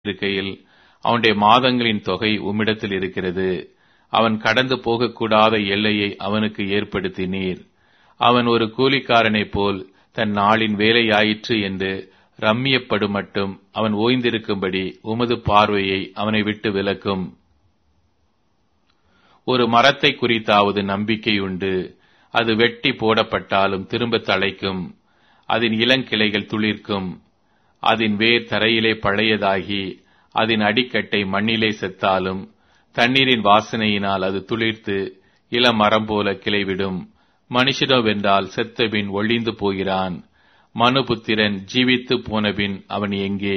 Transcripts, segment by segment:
இருக்கையில் அவனுடைய மாதங்களின் தொகை உம்மிடத்தில் இருக்கிறது அவன் கடந்து போகக்கூடாத எல்லையை அவனுக்கு ஏற்படுத்தினீர் அவன் ஒரு கூலிக்காரனைப் போல் தன் நாளின் வேலையாயிற்று என்று ரம்மியப்படும் மட்டும் அவன் ஓய்ந்திருக்கும்படி உமது பார்வையை அவனை விட்டு விலக்கும் ஒரு மரத்தை குறித்தாவது நம்பிக்கை உண்டு அது வெட்டி போடப்பட்டாலும் திரும்ப தழைக்கும் அதன் இளங்கிளைகள் துளிர்க்கும் அதன் வேர் தரையிலே பழையதாகி அதன் அடிக்கட்டை மண்ணிலே செத்தாலும் தண்ணீரின் வாசனையினால் அது துளிர்த்து இளமரம் போல கிளைவிடும் மனுஷனோ வென்றால் செத்தபின் ஒளிந்து போகிறான் மனுபுத்திரன் ஜீவித்து போனபின் அவன் எங்கே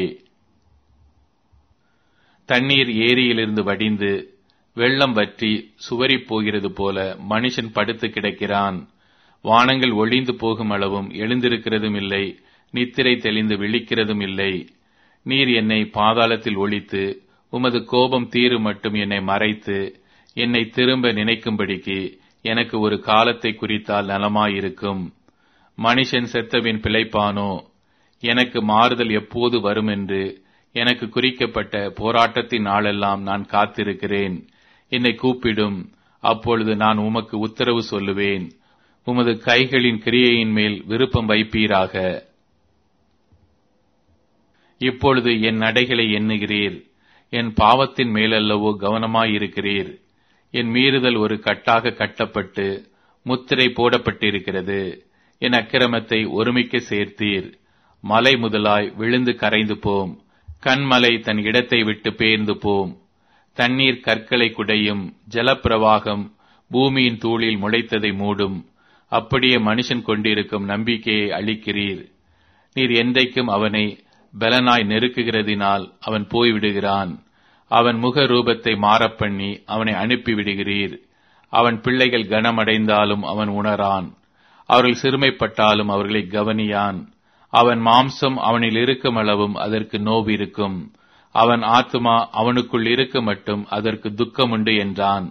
தண்ணீர் ஏரியிலிருந்து வடிந்து வெள்ளம் வற்றி சுவரிப் போகிறது போல மனுஷன் படுத்து கிடக்கிறான் வானங்கள் ஒளிந்து போகும் அளவும் எழுந்திருக்கிறதும் இல்லை நித்திரை தெளிந்து விழிக்கிறதும் இல்லை நீர் என்னை பாதாளத்தில் ஒழித்து உமது கோபம் தீரு மட்டும் என்னை மறைத்து என்னை திரும்ப நினைக்கும்படிக்கு எனக்கு ஒரு காலத்தை குறித்தால் நலமாயிருக்கும் மனுஷன் செத்தவின் பிழைப்பானோ எனக்கு மாறுதல் எப்போது வரும் என்று எனக்கு குறிக்கப்பட்ட போராட்டத்தின் நாளெல்லாம் நான் காத்திருக்கிறேன் என்னை கூப்பிடும் அப்பொழுது நான் உமக்கு உத்தரவு சொல்லுவேன் உமது கைகளின் கிரியையின் மேல் விருப்பம் வைப்பீராக இப்பொழுது என் நடைகளை எண்ணுகிறீர் என் பாவத்தின் மேலல்லவோ கவனமாயிருக்கிறீர் என் மீறுதல் ஒரு கட்டாக கட்டப்பட்டு முத்திரை போடப்பட்டிருக்கிறது என் அக்கிரமத்தை ஒருமிக்க சேர்த்தீர் மலை முதலாய் விழுந்து கரைந்து போம் கண்மலை தன் இடத்தை விட்டு பேர்ந்து போம் தண்ணீர் கற்களை குடையும் ஜலப்பிரவாகம் பூமியின் தூளில் முளைத்ததை மூடும் அப்படியே மனுஷன் கொண்டிருக்கும் நம்பிக்கையை அளிக்கிறீர் நீர் என்றைக்கும் அவனை பலனாய் நெருக்குகிறதினால் அவன் போய்விடுகிறான் அவன் முக ரூபத்தை மாறப்பண்ணி அவனை அனுப்பிவிடுகிறீர் அவன் பிள்ளைகள் கனமடைந்தாலும் அவன் உணரான் அவர்கள் சிறுமைப்பட்டாலும் அவர்களை கவனியான் அவன் மாம்சம் அவனில் இருக்கும் அளவும் அதற்கு நோவு இருக்கும் அவன் ஆத்மா அவனுக்குள் இருக்க மட்டும் அதற்கு துக்கம் உண்டு என்றான்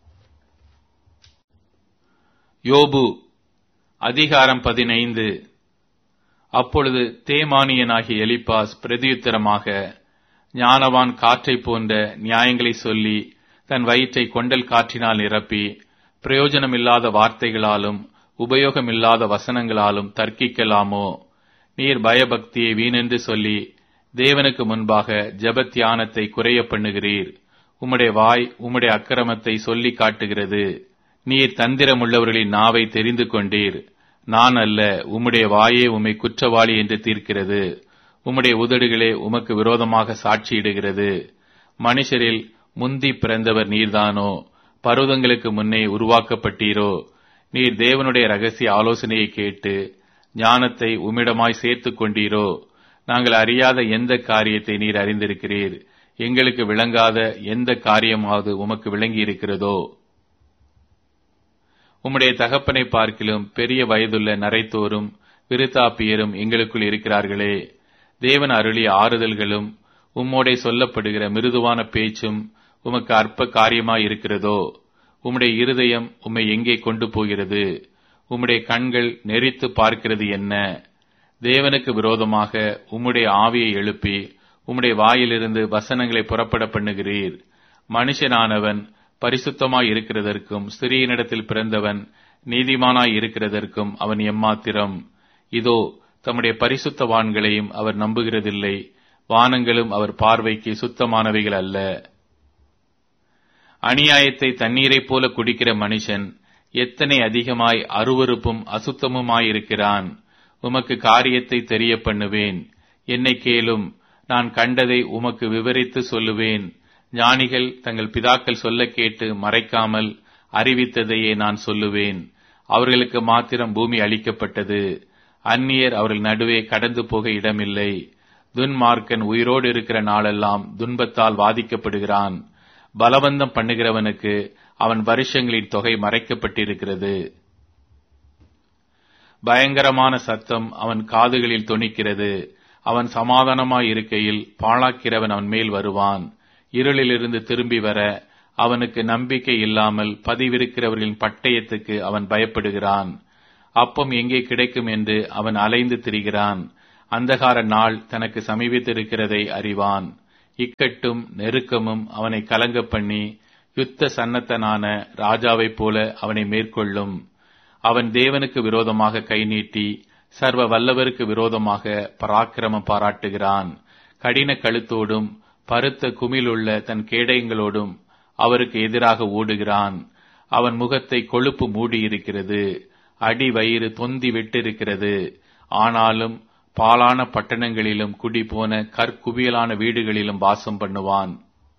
யோபு அதிகாரம் பதினைந்து அப்பொழுது தேமானியனாகிய எலிப்பாஸ் பிரதியுத்தரமாக ஞானவான் காற்றைப் போன்ற நியாயங்களை சொல்லி தன் வயிற்றை கொண்டல் காற்றினால் நிரப்பி பிரயோஜனமில்லாத வார்த்தைகளாலும் உபயோகமில்லாத வசனங்களாலும் தர்க்கிக்கலாமோ நீர் பயபக்தியை வீணென்று சொல்லி தேவனுக்கு முன்பாக ஜபத்தியானத்தை குறைய பண்ணுகிறீர் உம்முடைய வாய் உம்முடைய அக்கிரமத்தை சொல்லி காட்டுகிறது நீர் தந்திரமுள்ளவர்களின் நாவை தெரிந்து கொண்டீர் நான் அல்ல உம்முடைய வாயே உம்மை குற்றவாளி என்று தீர்க்கிறது உம்முடைய உதடுகளே உமக்கு விரோதமாக சாட்சியிடுகிறது மனுஷரில் முந்தி பிறந்தவர் நீர்தானோ பருவதங்களுக்கு முன்னே உருவாக்கப்பட்டீரோ நீர் தேவனுடைய ரகசிய ஆலோசனையை கேட்டு ஞானத்தை உம்மிடமாய் சேர்த்துக் கொண்டீரோ நாங்கள் அறியாத எந்த காரியத்தை நீர் அறிந்திருக்கிறீர் எங்களுக்கு விளங்காத எந்த காரியமாவது உமக்கு விளங்கி இருக்கிறதோ உம்முடைய தகப்பனை பார்க்கிலும் பெரிய வயதுள்ள நரைத்தோரும் விருத்தாப்பியரும் எங்களுக்குள் இருக்கிறார்களே தேவன் அருளிய ஆறுதல்களும் உம்மோடே சொல்லப்படுகிற மிருதுவான பேச்சும் உமக்கு அற்ப காரியமாய் இருக்கிறதோ உம்முடைய இருதயம் உம்மை எங்கே கொண்டு போகிறது உம்முடைய கண்கள் நெறித்து பார்க்கிறது என்ன தேவனுக்கு விரோதமாக உம்முடைய ஆவியை எழுப்பி உம்முடைய வாயிலிருந்து வசனங்களை புறப்பட பண்ணுகிறீர் மனுஷனானவன் பரிசுத்தமாய் இருக்கிறதற்கும் ஸ்திரீனிடத்தில் பிறந்தவன் நீதிமானாய் இருக்கிறதற்கும் அவன் எம்மாத்திரம் இதோ தம்முடைய பரிசுத்தவான்களையும் அவர் நம்புகிறதில்லை வானங்களும் அவர் பார்வைக்கு சுத்தமானவைகள் அல்ல அநியாயத்தை தண்ணீரைப் போல குடிக்கிற மனுஷன் எத்தனை அதிகமாய் அருவறுப்பும் அசுத்தமுமாயிருக்கிறான் உமக்கு காரியத்தை தெரிய பண்ணுவேன் என்னை கேளும் நான் கண்டதை உமக்கு விவரித்து சொல்லுவேன் ஞானிகள் தங்கள் பிதாக்கள் சொல்ல கேட்டு மறைக்காமல் அறிவித்ததையே நான் சொல்லுவேன் அவர்களுக்கு மாத்திரம் பூமி அளிக்கப்பட்டது அந்நியர் அவர்கள் நடுவே கடந்து போக இடமில்லை துன்மார்க்கன் உயிரோடு இருக்கிற நாளெல்லாம் துன்பத்தால் வாதிக்கப்படுகிறான் பலவந்தம் பண்ணுகிறவனுக்கு அவன் வருஷங்களின் தொகை மறைக்கப்பட்டிருக்கிறது பயங்கரமான சத்தம் அவன் காதுகளில் தொனிக்கிறது அவன் சமாதானமாய் இருக்கையில் பாழாக்கிறவன் அவன் மேல் வருவான் இருளிலிருந்து திரும்பி வர அவனுக்கு நம்பிக்கை இல்லாமல் பதிவிருக்கிறவர்களின் பட்டயத்துக்கு அவன் பயப்படுகிறான் அப்பம் எங்கே கிடைக்கும் என்று அவன் அலைந்து திரிகிறான் அந்தகார நாள் தனக்கு சமீபித்திருக்கிறதை அறிவான் இக்கட்டும் நெருக்கமும் அவனை கலங்க பண்ணி யுத்த சன்னத்தனான ராஜாவைப் போல அவனை மேற்கொள்ளும் அவன் தேவனுக்கு விரோதமாக கை நீட்டி சர்வ வல்லவருக்கு விரோதமாக பராக்கிரமம் பாராட்டுகிறான் கடின கழுத்தோடும் பருத்த குமிழுள்ள தன் கேடயங்களோடும் அவருக்கு எதிராக ஓடுகிறான் அவன் முகத்தை கொழுப்பு மூடியிருக்கிறது அடி வயிறு தொந்தி விட்டிருக்கிறது ஆனாலும் பாலான பட்டணங்களிலும் குடி போன கற்குவியலான வீடுகளிலும் வாசம் பண்ணுவான்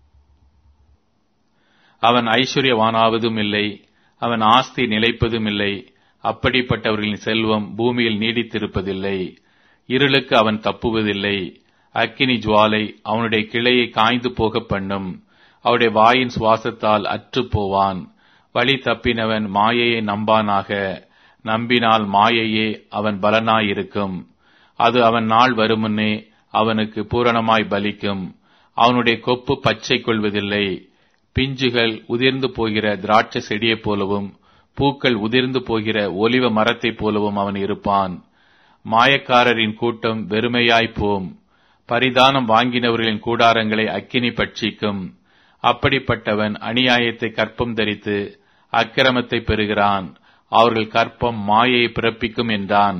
அவன் ஐஸ்வர்யவானாவதும் இல்லை அவன் ஆஸ்தி நிலைப்பதும் இல்லை அப்படிப்பட்டவர்களின் செல்வம் பூமியில் நீடித்திருப்பதில்லை இருளுக்கு அவன் தப்புவதில்லை அக்கினி ஜுவாலை அவனுடைய கிளையை காய்ந்து போக பண்ணும் அவருடைய வாயின் சுவாசத்தால் அற்று போவான் வழி தப்பினவன் மாயையை நம்பானாக நம்பினால் மாயையே அவன் பலனாயிருக்கும் அது அவன் நாள் வருமுன்னே அவனுக்கு பூரணமாய் பலிக்கும் அவனுடைய கொப்பு பச்சை கொள்வதில்லை பிஞ்சுகள் உதிர்ந்து போகிற திராட்சை செடியைப் போலவும் பூக்கள் உதிர்ந்து போகிற ஒலிவ மரத்தைப் போலவும் அவன் இருப்பான் மாயக்காரரின் கூட்டம் வெறுமையாய் போம் பரிதானம் வாங்கினவர்களின் கூடாரங்களை அக்கினி பட்சிக்கும் அப்படிப்பட்டவன் அநியாயத்தை கற்பம் தரித்து அக்கிரமத்தை பெறுகிறான் அவர்கள் கற்பம் மாயையை பிறப்பிக்கும் என்றான்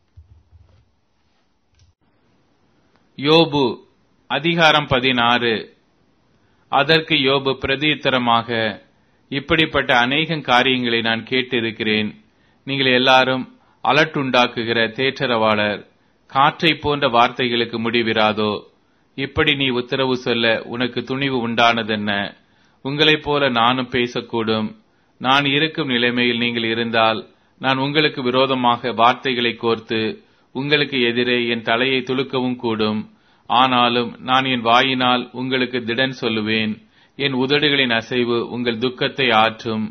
யோபு அதிகாரம் பதினாறு அதற்கு யோபு பிரதியுத்தரமாக இப்படிப்பட்ட அநேக காரியங்களை நான் கேட்டிருக்கிறேன் நீங்கள் எல்லாரும் அலட்டுண்டாக்குகிற தேற்றரவாளர் காற்றை போன்ற வார்த்தைகளுக்கு முடிவிராதோ இப்படி நீ உத்தரவு சொல்ல உனக்கு துணிவு உண்டானதென்ன உங்களைப் போல நானும் பேசக்கூடும் நான் இருக்கும் நிலைமையில் நீங்கள் இருந்தால் நான் உங்களுக்கு விரோதமாக வார்த்தைகளை கோர்த்து உங்களுக்கு எதிரே என் தலையை துலுக்கவும் கூடும் ஆனாலும் நான் என் வாயினால் உங்களுக்கு திடன் சொல்லுவேன் என் உதடுகளின் அசைவு உங்கள் துக்கத்தை ஆற்றும்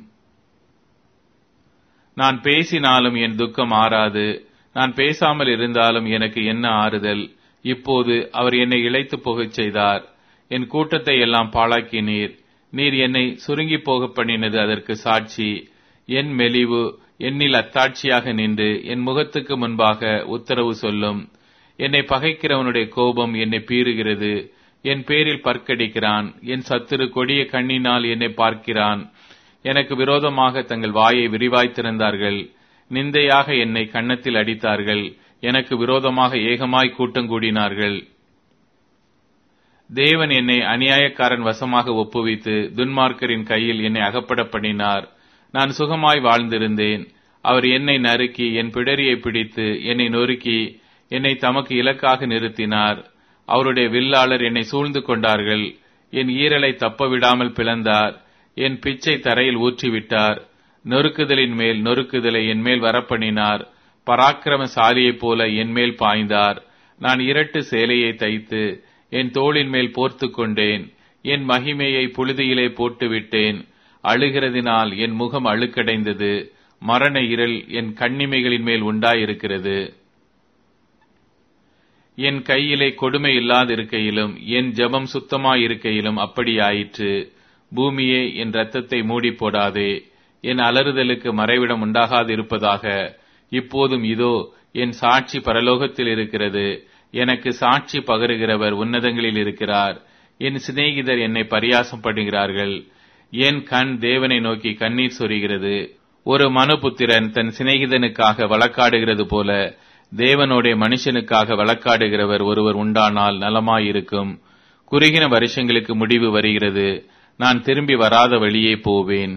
நான் பேசினாலும் என் துக்கம் ஆறாது நான் பேசாமல் இருந்தாலும் எனக்கு என்ன ஆறுதல் இப்போது அவர் என்னை இழைத்து போகச் செய்தார் என் கூட்டத்தை எல்லாம் பாழாக்கினீர் நீர் என்னை சுருங்கி போக பண்ணினது அதற்கு சாட்சி என் மெலிவு என்னில் அத்தாட்சியாக நின்று என் முகத்துக்கு முன்பாக உத்தரவு சொல்லும் என்னை பகைக்கிறவனுடைய கோபம் என்னை பீறுகிறது என் பேரில் பற்கடிக்கிறான் என் சத்துரு கொடிய கண்ணினால் என்னை பார்க்கிறான் எனக்கு விரோதமாக தங்கள் வாயை விரிவாய் திறந்தார்கள் நிந்தையாக என்னை கன்னத்தில் அடித்தார்கள் எனக்கு விரோதமாக ஏகமாய் கூட்டம் கூடினார்கள் தேவன் என்னை அநியாயக்காரன் வசமாக ஒப்புவித்து துன்மார்க்கரின் கையில் என்னை அகப்பட பண்ணினார் நான் சுகமாய் வாழ்ந்திருந்தேன் அவர் என்னை நறுக்கி என் பிடரியை பிடித்து என்னை நொறுக்கி என்னை தமக்கு இலக்காக நிறுத்தினார் அவருடைய வில்லாளர் என்னை சூழ்ந்து கொண்டார்கள் என் ஈரலை தப்ப விடாமல் பிளந்தார் என் பிச்சை தரையில் ஊற்றிவிட்டார் நொறுக்குதலின் மேல் நொறுக்குதலை என் மேல் வரப்பண்ணினார் பராக்கிரமசாலியைப் போல என் மேல் பாய்ந்தார் நான் இரட்டு சேலையை தைத்து என் தோளின் மேல் போர்த்து கொண்டேன் என் மகிமையை புழுதியிலே போட்டுவிட்டேன் அழுகிறதினால் என் முகம் அழுக்கடைந்தது மரண இருள் என் கண்ணிமைகளின் மேல் உண்டாயிருக்கிறது என் கையிலே கொடுமை இல்லாதிருக்கையிலும் என் ஜெபம் சுத்தமாயிருக்கையிலும் அப்படியாயிற்று பூமியே என் இரத்தத்தை மூடி போடாதே என் அலறுதலுக்கு மறைவிடம் உண்டாகாதிருப்பதாக இப்போதும் இதோ என் சாட்சி பரலோகத்தில் இருக்கிறது எனக்கு சாட்சி பகருகிறவர் உன்னதங்களில் இருக்கிறார் என் சிநேகிதர் என்னை பரியாசம் பண்ணுகிறார்கள் என் கண் தேவனை நோக்கி கண்ணீர் சொரிகிறது ஒரு மனுபுத்திரன் தன் சிநேகிதனுக்காக வழக்காடுகிறது போல தேவனுடைய மனுஷனுக்காக வழக்காடுகிறவர் ஒருவர் உண்டானால் நலமாயிருக்கும் குறுகின வருஷங்களுக்கு முடிவு வருகிறது நான் திரும்பி வராத வழியே போவேன்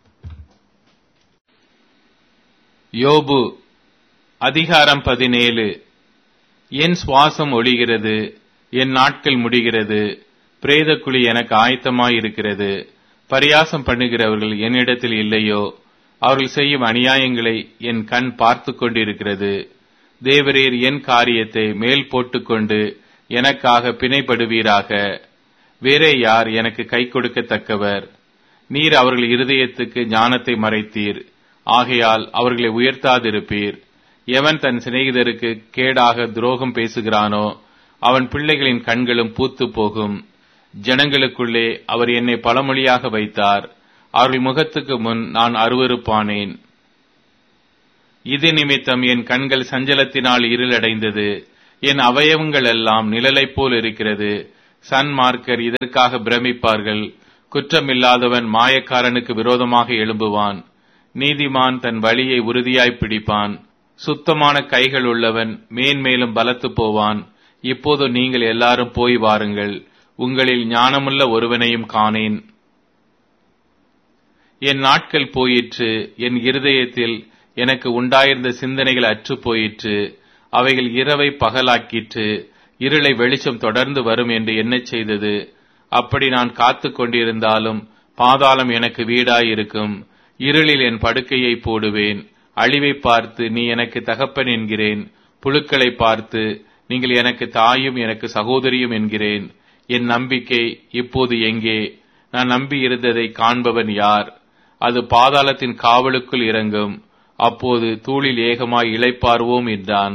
யோபு அதிகாரம் பதினேழு என் சுவாசம் ஒழிகிறது என் நாட்கள் முடிகிறது பிரேதக்குழி எனக்கு ஆயத்தமாயிருக்கிறது பரியாசம் பண்ணுகிறவர்கள் என்னிடத்தில் இல்லையோ அவர்கள் செய்யும் அநியாயங்களை என் கண் பார்த்து கொண்டிருக்கிறது தேவரீர் என் காரியத்தை மேல் போட்டுக்கொண்டு எனக்காக பிணைப்படுவீராக வேறே யார் எனக்கு கை கொடுக்கத்தக்கவர் நீர் அவர்கள் இருதயத்துக்கு ஞானத்தை மறைத்தீர் ஆகையால் அவர்களை உயர்த்தாதிருப்பீர் எவன் தன் சிநேகிதருக்கு கேடாக துரோகம் பேசுகிறானோ அவன் பிள்ளைகளின் கண்களும் பூத்து போகும் ஜனங்களுக்குள்ளே அவர் என்னை பழமொழியாக வைத்தார் அவர்கள் முகத்துக்கு முன் நான் அருவருப்பானேன் இது நிமித்தம் என் கண்கள் சஞ்சலத்தினால் இருளடைந்தது என் அவயவங்கள் எல்லாம் நிழலைப் போல் இருக்கிறது சன்மார்க்கர் இதற்காக பிரமிப்பார்கள் குற்றமில்லாதவன் மாயக்காரனுக்கு விரோதமாக எழும்புவான் நீதிமான் தன் வழியை உறுதியாய் பிடிப்பான் சுத்தமான கைகள் உள்ளவன் மேன்மேலும் பலத்து போவான் இப்போது நீங்கள் எல்லாரும் போய் வாருங்கள் உங்களில் ஞானமுள்ள ஒருவனையும் காணேன் என் நாட்கள் போயிற்று என் இருதயத்தில் எனக்கு உண்டாயிருந்த சிந்தனைகள் அற்று போயிற்று அவைகள் இரவை பகலாக்கிற்று இருளை வெளிச்சம் தொடர்ந்து வரும் என்று எண்ணச் செய்தது அப்படி நான் காத்து கொண்டிருந்தாலும் பாதாளம் எனக்கு வீடாயிருக்கும் இருளில் என் படுக்கையை போடுவேன் அழிவை பார்த்து நீ எனக்கு தகப்பன் என்கிறேன் புழுக்களை பார்த்து நீங்கள் எனக்கு தாயும் எனக்கு சகோதரியும் என்கிறேன் என் நம்பிக்கை இப்போது எங்கே நான் நம்பி இருந்ததை காண்பவன் யார் அது பாதாளத்தின் காவலுக்குள் இறங்கும் அப்போது தூளில் ஏகமாய் இளைப்பார்வோம் என்றான்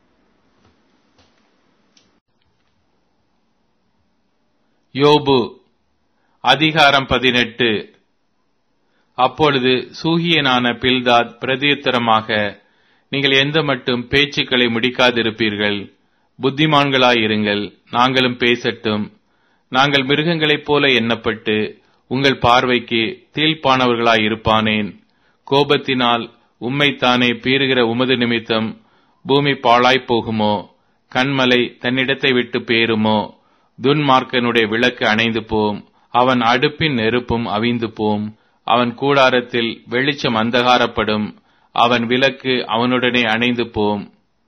யோபு அதிகாரம் பதினெட்டு அப்பொழுது சூகியனான பில்தாத் பிரதியுத்தரமாக நீங்கள் எந்த மட்டும் பேச்சுக்களை முடிக்காதிருப்பீர்கள் புத்திமான்களாயிருங்கள் நாங்களும் பேசட்டும் நாங்கள் மிருகங்களைப் போல எண்ணப்பட்டு உங்கள் பார்வைக்கு தீழ்ப்பானவர்களாயிருப்பானேன் கோபத்தினால் உம்மைத்தானே பீறுகிற உமது நிமித்தம் பூமி பாழாய்ப் போகுமோ கண்மலை தன்னிடத்தை விட்டு பேருமோ துன்மார்க்கனுடைய விளக்கு அணைந்து போம் அவன் அடுப்பின் நெருப்பும் அவிந்து போம் அவன் கூடாரத்தில் வெளிச்சம் அந்தகாரப்படும் அவன் விளக்கு அவனுடனே அணைந்து போம்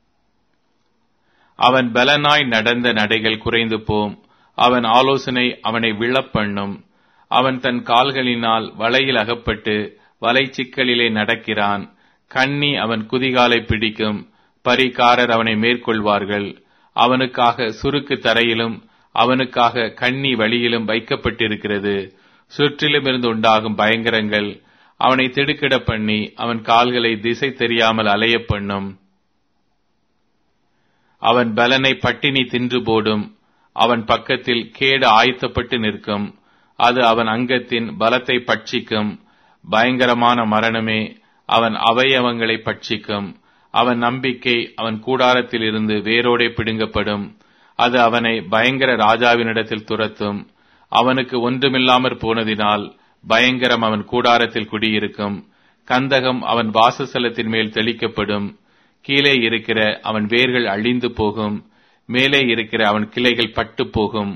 அவன் பலனாய் நடந்த நடைகள் குறைந்து போம் அவன் ஆலோசனை அவனை விழப்பண்ணும் அவன் தன் கால்களினால் வலையில் அகப்பட்டு வலை சிக்கலிலே நடக்கிறான் கண்ணி அவன் குதிகாலை பிடிக்கும் பரிகாரர் அவனை மேற்கொள்வார்கள் அவனுக்காக சுருக்கு தரையிலும் அவனுக்காக கண்ணி வழியிலும் வைக்கப்பட்டிருக்கிறது சுற்றிலும் இருந்து உண்டாகும் பயங்கரங்கள் அவனை திடுக்கிட பண்ணி அவன் கால்களை திசை தெரியாமல் அலைய பண்ணும் அவன் பலனை பட்டினி தின்று போடும் அவன் பக்கத்தில் கேடு ஆயத்தப்பட்டு நிற்கும் அது அவன் அங்கத்தின் பலத்தை பட்சிக்கும் பயங்கரமான மரணமே அவன் அவயவங்களை பட்சிக்கும் அவன் நம்பிக்கை அவன் கூடாரத்தில் இருந்து வேரோடே பிடுங்கப்படும் அது அவனை பயங்கர ராஜாவினிடத்தில் துரத்தும் அவனுக்கு ஒன்றுமில்லாமற் போனதினால் பயங்கரம் அவன் கூடாரத்தில் குடியிருக்கும் கந்தகம் அவன் வாசஸ்தலத்தின் மேல் தெளிக்கப்படும் கீழே இருக்கிற அவன் வேர்கள் அழிந்து போகும் மேலே இருக்கிற அவன் கிளைகள் பட்டு போகும்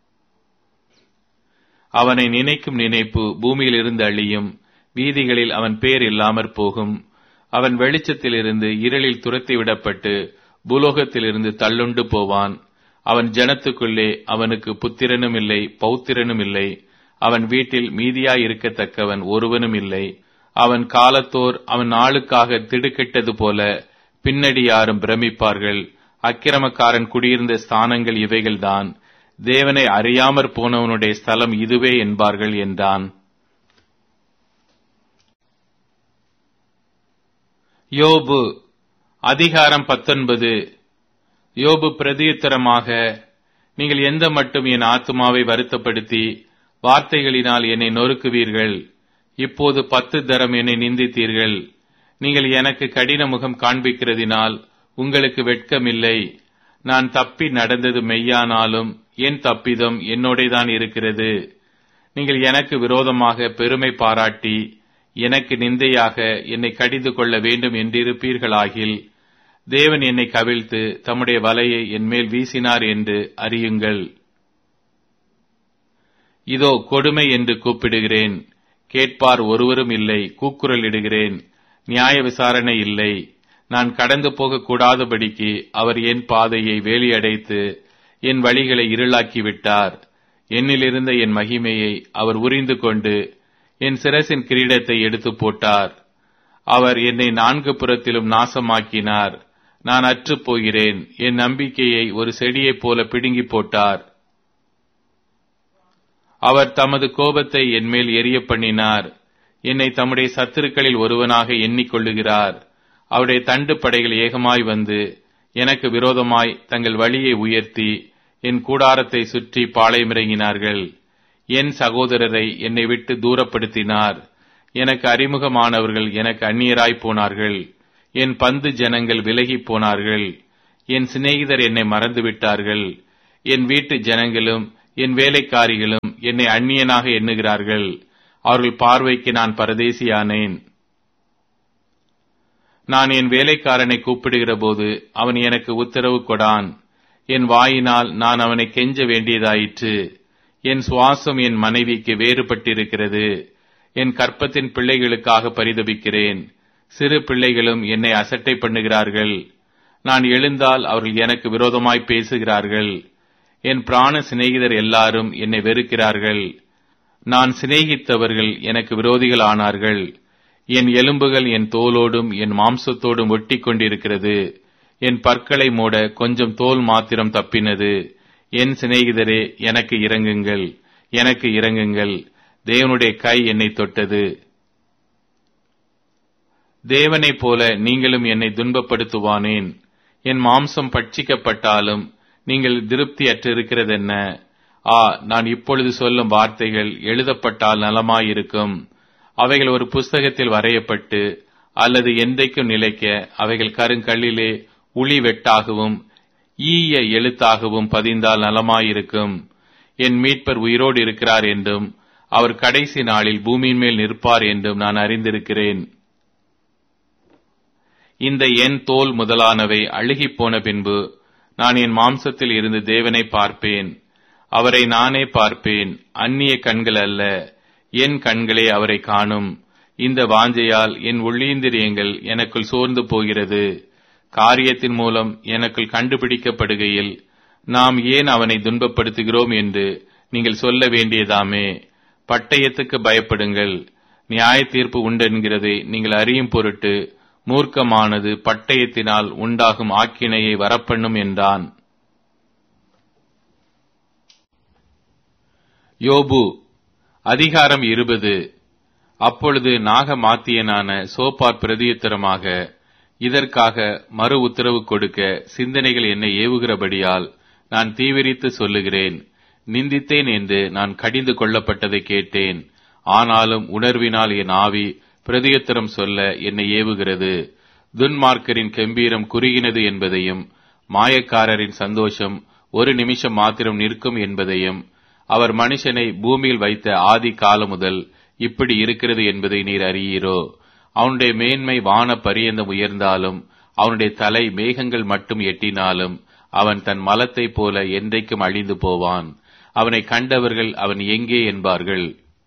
அவனை நினைக்கும் நினைப்பு பூமியில் இருந்து அழியும் வீதிகளில் அவன் பேர் இல்லாமற் போகும் அவன் வெளிச்சத்திலிருந்து இருளில் துரத்தி விடப்பட்டு பூலோகத்திலிருந்து தள்ளுண்டு போவான் அவன் ஜனத்துக்குள்ளே அவனுக்கு புத்திரனும் இல்லை பௌத்திரனும் இல்லை அவன் வீட்டில் மீதியாய் இருக்கத்தக்கவன் ஒருவனும் இல்லை அவன் காலத்தோர் அவன் ஆளுக்காக திடுக்கிட்டது போல பின்னடி யாரும் பிரமிப்பார்கள் அக்கிரமக்காரன் குடியிருந்த ஸ்தானங்கள் இவைகள்தான் தேவனை அறியாமற் போனவனுடைய ஸ்தலம் இதுவே என்பார்கள் என்றான் யோபு அதிகாரம் பத்தொன்பது யோபு பிரதியுத்தரமாக நீங்கள் எந்த மட்டும் என் ஆத்துமாவை வருத்தப்படுத்தி வார்த்தைகளினால் என்னை நொறுக்குவீர்கள் இப்போது பத்து தரம் என்னை நிந்தித்தீர்கள் நீங்கள் எனக்கு கடின முகம் காண்பிக்கிறதினால் உங்களுக்கு வெட்கமில்லை நான் தப்பி நடந்தது மெய்யானாலும் என் தப்பிதம் என்னோடேதான் இருக்கிறது நீங்கள் எனக்கு விரோதமாக பெருமை பாராட்டி எனக்கு நிந்தையாக என்னை கடிந்து கொள்ள வேண்டும் என்றிருப்பீர்களாகில் தேவன் என்னை கவிழ்த்து தம்முடைய வலையை என்மேல் வீசினார் என்று அறியுங்கள் இதோ கொடுமை என்று கூப்பிடுகிறேன் கேட்பார் ஒருவரும் இல்லை கூக்குரல் இடுகிறேன் நியாய விசாரணை இல்லை நான் கடந்து போக கூடாதபடிக்கு அவர் என் பாதையை வேலியடைத்து என் வழிகளை இருளாக்கி விட்டார் என்னிலிருந்த என் மகிமையை அவர் உறிந்து கொண்டு என் சிரசின் கிரீடத்தை எடுத்து போட்டார் அவர் என்னை நான்கு புறத்திலும் நாசமாக்கினார் நான் அற்றுப் போகிறேன் என் நம்பிக்கையை ஒரு செடியைப் போல பிடுங்கி போட்டார் அவர் தமது கோபத்தை என்மேல் எரிய பண்ணினார் என்னை தம்முடைய சத்துருக்களில் ஒருவனாக எண்ணிக்கொள்ளுகிறார் அவருடைய தண்டு படைகள் ஏகமாய் வந்து எனக்கு விரோதமாய் தங்கள் வழியை உயர்த்தி என் கூடாரத்தை சுற்றி பாளையமிறங்கினார்கள் என் சகோதரரை என்னை விட்டு தூரப்படுத்தினார் எனக்கு அறிமுகமானவர்கள் எனக்கு அந்நியராய் போனார்கள் என் பந்து ஜனங்கள் விலகி போனார்கள் என் சிநேகிதர் என்னை மறந்துவிட்டார்கள் என் வீட்டு ஜனங்களும் என் வேலைக்காரிகளும் என்னை அந்நியனாக எண்ணுகிறார்கள் அவர்கள் பார்வைக்கு நான் பரதேசியானேன் நான் என் வேலைக்காரனை கூப்பிடுகிற போது அவன் எனக்கு உத்தரவு கொடான் என் வாயினால் நான் அவனை கெஞ்ச வேண்டியதாயிற்று என் சுவாசம் என் மனைவிக்கு வேறுபட்டிருக்கிறது என் கற்பத்தின் பிள்ளைகளுக்காக பரிதபிக்கிறேன் சிறு பிள்ளைகளும் என்னை அசட்டை பண்ணுகிறார்கள் நான் எழுந்தால் அவர்கள் எனக்கு விரோதமாய் பேசுகிறார்கள் என் பிராண சிநேகிதர் எல்லாரும் என்னை வெறுக்கிறார்கள் நான் சிநேகித்தவர்கள் எனக்கு விரோதிகள் ஆனார்கள் என் எலும்புகள் என் தோலோடும் என் மாம்சத்தோடும் ஒட்டி கொண்டிருக்கிறது என் பற்களை மூட கொஞ்சம் தோல் மாத்திரம் தப்பினது என் சிநேகிதரே எனக்கு இறங்குங்கள் எனக்கு இறங்குங்கள் தேவனுடைய கை என்னை தொட்டது தேவனைப் போல நீங்களும் என்னை துன்பப்படுத்துவானேன் என் மாம்சம் பட்சிக்கப்பட்டாலும் நீங்கள் திருப்தியற்றிருக்கிறதென்ன ஆ நான் இப்பொழுது சொல்லும் வார்த்தைகள் எழுதப்பட்டால் நலமாயிருக்கும் அவைகள் ஒரு புஸ்தகத்தில் வரையப்பட்டு அல்லது என்றைக்கும் நிலைக்க அவைகள் கருங்கல்லிலே உளி வெட்டாகவும் ஈய எழுத்தாகவும் பதிந்தால் நலமாயிருக்கும் என் மீட்பர் உயிரோடு இருக்கிறார் என்றும் அவர் கடைசி நாளில் பூமியின் மேல் நிற்பார் என்றும் நான் அறிந்திருக்கிறேன் இந்த என் தோல் முதலானவை அழுகிப் போன பின்பு நான் என் மாம்சத்தில் இருந்து தேவனை பார்ப்பேன் அவரை நானே பார்ப்பேன் அந்நிய கண்கள் அல்ல என் கண்களே அவரை காணும் இந்த வாஞ்சையால் என் உள்ளீந்திரியங்கள் எனக்குள் சோர்ந்து போகிறது காரியத்தின் மூலம் எனக்குள் கண்டுபிடிக்கப்படுகையில் நாம் ஏன் அவனை துன்பப்படுத்துகிறோம் என்று நீங்கள் சொல்ல வேண்டியதாமே பட்டயத்துக்கு பயப்படுங்கள் நியாய தீர்ப்பு உண்டென்கிறதை நீங்கள் அறியும் பொருட்டு மூர்க்கமானது பட்டயத்தினால் உண்டாகும் ஆக்கினையை வரப்பண்ணும் என்றான் யோபு அதிகாரம் இருபது அப்பொழுது நாகமாத்தியனான சோப்பார் பிரதியுத்தரமாக இதற்காக மறு உத்தரவு கொடுக்க சிந்தனைகள் என்னை ஏவுகிறபடியால் நான் தீவிரித்து சொல்லுகிறேன் நிந்தித்தேன் என்று நான் கடிந்து கொள்ளப்பட்டதை கேட்டேன் ஆனாலும் உணர்வினால் என் ஆவி பிரதியுத்தரம் சொல்ல என்னை ஏவுகிறது துன்மார்க்கரின் கம்பீரம் குறுகினது என்பதையும் மாயக்காரரின் சந்தோஷம் ஒரு நிமிஷம் மாத்திரம் நிற்கும் என்பதையும் அவர் மனுஷனை பூமியில் வைத்த ஆதி காலம் முதல் இப்படி இருக்கிறது என்பதை நீர் அறியீரோ அவனுடைய மேன்மை வான பரியந்தம் உயர்ந்தாலும் அவனுடைய தலை மேகங்கள் மட்டும் எட்டினாலும் அவன் தன் மலத்தைப் போல என்றைக்கும் அழிந்து போவான் அவனை கண்டவர்கள் அவன் எங்கே என்பார்கள்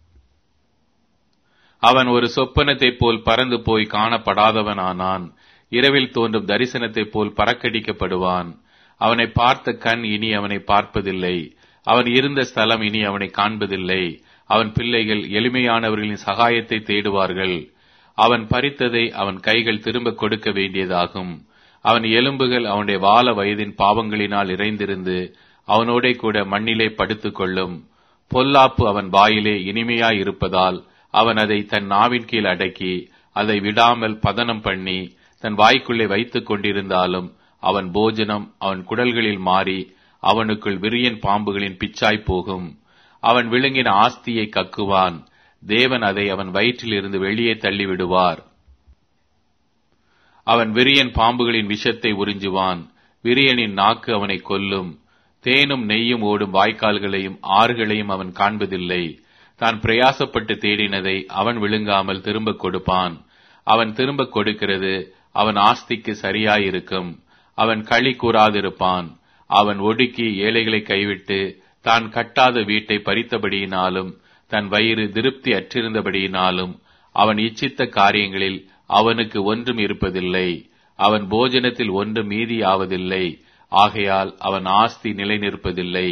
அவன் ஒரு சொப்பனத்தைப் போல் பறந்து போய் காணப்படாதவனானான் இரவில் தோன்றும் தரிசனத்தைப் போல் பறக்கடிக்கப்படுவான் அவனை பார்த்த கண் இனி அவனை பார்ப்பதில்லை அவன் இருந்த ஸ்தலம் இனி அவனை காண்பதில்லை அவன் பிள்ளைகள் எளிமையானவர்களின் சகாயத்தை தேடுவார்கள் அவன் பறித்ததை அவன் கைகள் திரும்ப கொடுக்க வேண்டியதாகும் அவன் எலும்புகள் அவனுடைய வால வயதின் பாவங்களினால் இறைந்திருந்து அவனோடே கூட மண்ணிலே படுத்துக் கொள்ளும் பொல்லாப்பு அவன் வாயிலே இனிமையாய் இருப்பதால் அவன் அதை தன் நாவின் கீழ் அடக்கி அதை விடாமல் பதனம் பண்ணி தன் வாய்க்குள்ளே வைத்துக் கொண்டிருந்தாலும் அவன் போஜனம் அவன் குடல்களில் மாறி அவனுக்குள் விரியன் பாம்புகளின் பிச்சாய் போகும் அவன் விழுங்கின ஆஸ்தியை கக்குவான் தேவன் அதை அவன் வயிற்றில் இருந்து வெளியே தள்ளிவிடுவார் அவன் விரியன் பாம்புகளின் விஷத்தை உறிஞ்சுவான் விரியனின் நாக்கு அவனை கொல்லும் தேனும் நெய்யும் ஓடும் வாய்க்கால்களையும் ஆறுகளையும் அவன் காண்பதில்லை தான் பிரயாசப்பட்டு தேடினதை அவன் விழுங்காமல் திரும்ப கொடுப்பான் அவன் திரும்ப கொடுக்கிறது அவன் ஆஸ்திக்கு சரியாயிருக்கும் அவன் களி கூறாதிருப்பான் அவன் ஒடுக்கி ஏழைகளை கைவிட்டு தான் கட்டாத வீட்டை பறித்தபடியினாலும் தன் வயிறு திருப்தி அற்றிருந்தபடியினாலும் அவன் இச்சித்த காரியங்களில் அவனுக்கு ஒன்றும் இருப்பதில்லை அவன் போஜனத்தில் ஒன்றும் மீதியாவதில்லை ஆகையால் அவன் ஆஸ்தி நிலை நிற்பதில்லை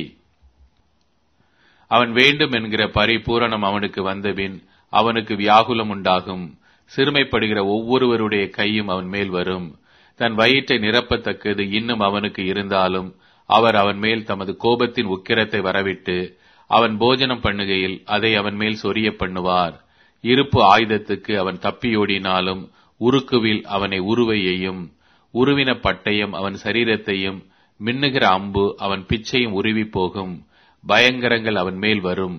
அவன் வேண்டும் என்கிற பரிபூரணம் அவனுக்கு வந்தபின் அவனுக்கு வியாகுலம் உண்டாகும் சிறுமைப்படுகிற ஒவ்வொருவருடைய கையும் அவன் மேல் வரும் தன் வயிற்றை நிரப்பத்தக்கது இன்னும் அவனுக்கு இருந்தாலும் அவர் அவன் மேல் தமது கோபத்தின் உக்கிரத்தை வரவிட்டு அவன் போஜனம் பண்ணுகையில் அதை அவன் மேல் சொரிய பண்ணுவார் இருப்பு ஆயுதத்துக்கு அவன் தப்பியோடினாலும் உருக்குவில் அவனை உருவையையும் உருவின பட்டயம் அவன் சரீரத்தையும் மின்னுகிற அம்பு அவன் பிச்சையும் உருவி போகும் பயங்கரங்கள் அவன் மேல் வரும்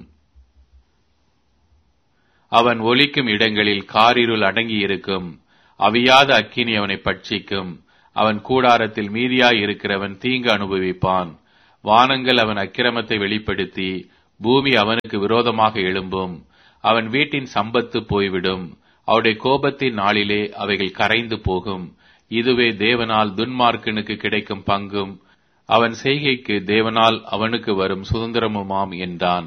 அவன் ஒலிக்கும் இடங்களில் காரிருள் அடங்கியிருக்கும் அவியாத அக்கினி அவனை பட்சிக்கும் அவன் கூடாரத்தில் மீதியாய் இருக்கிறவன் தீங்கு அனுபவிப்பான் வானங்கள் அவன் அக்கிரமத்தை வெளிப்படுத்தி பூமி அவனுக்கு விரோதமாக எழும்பும் அவன் வீட்டின் சம்பத்து போய்விடும் அவருடைய கோபத்தின் நாளிலே அவைகள் கரைந்து போகும் இதுவே தேவனால் துன்மார்க்கனுக்கு கிடைக்கும் பங்கும் அவன் செய்கைக்கு தேவனால் அவனுக்கு வரும் சுதந்திரமுமாம் என்றான்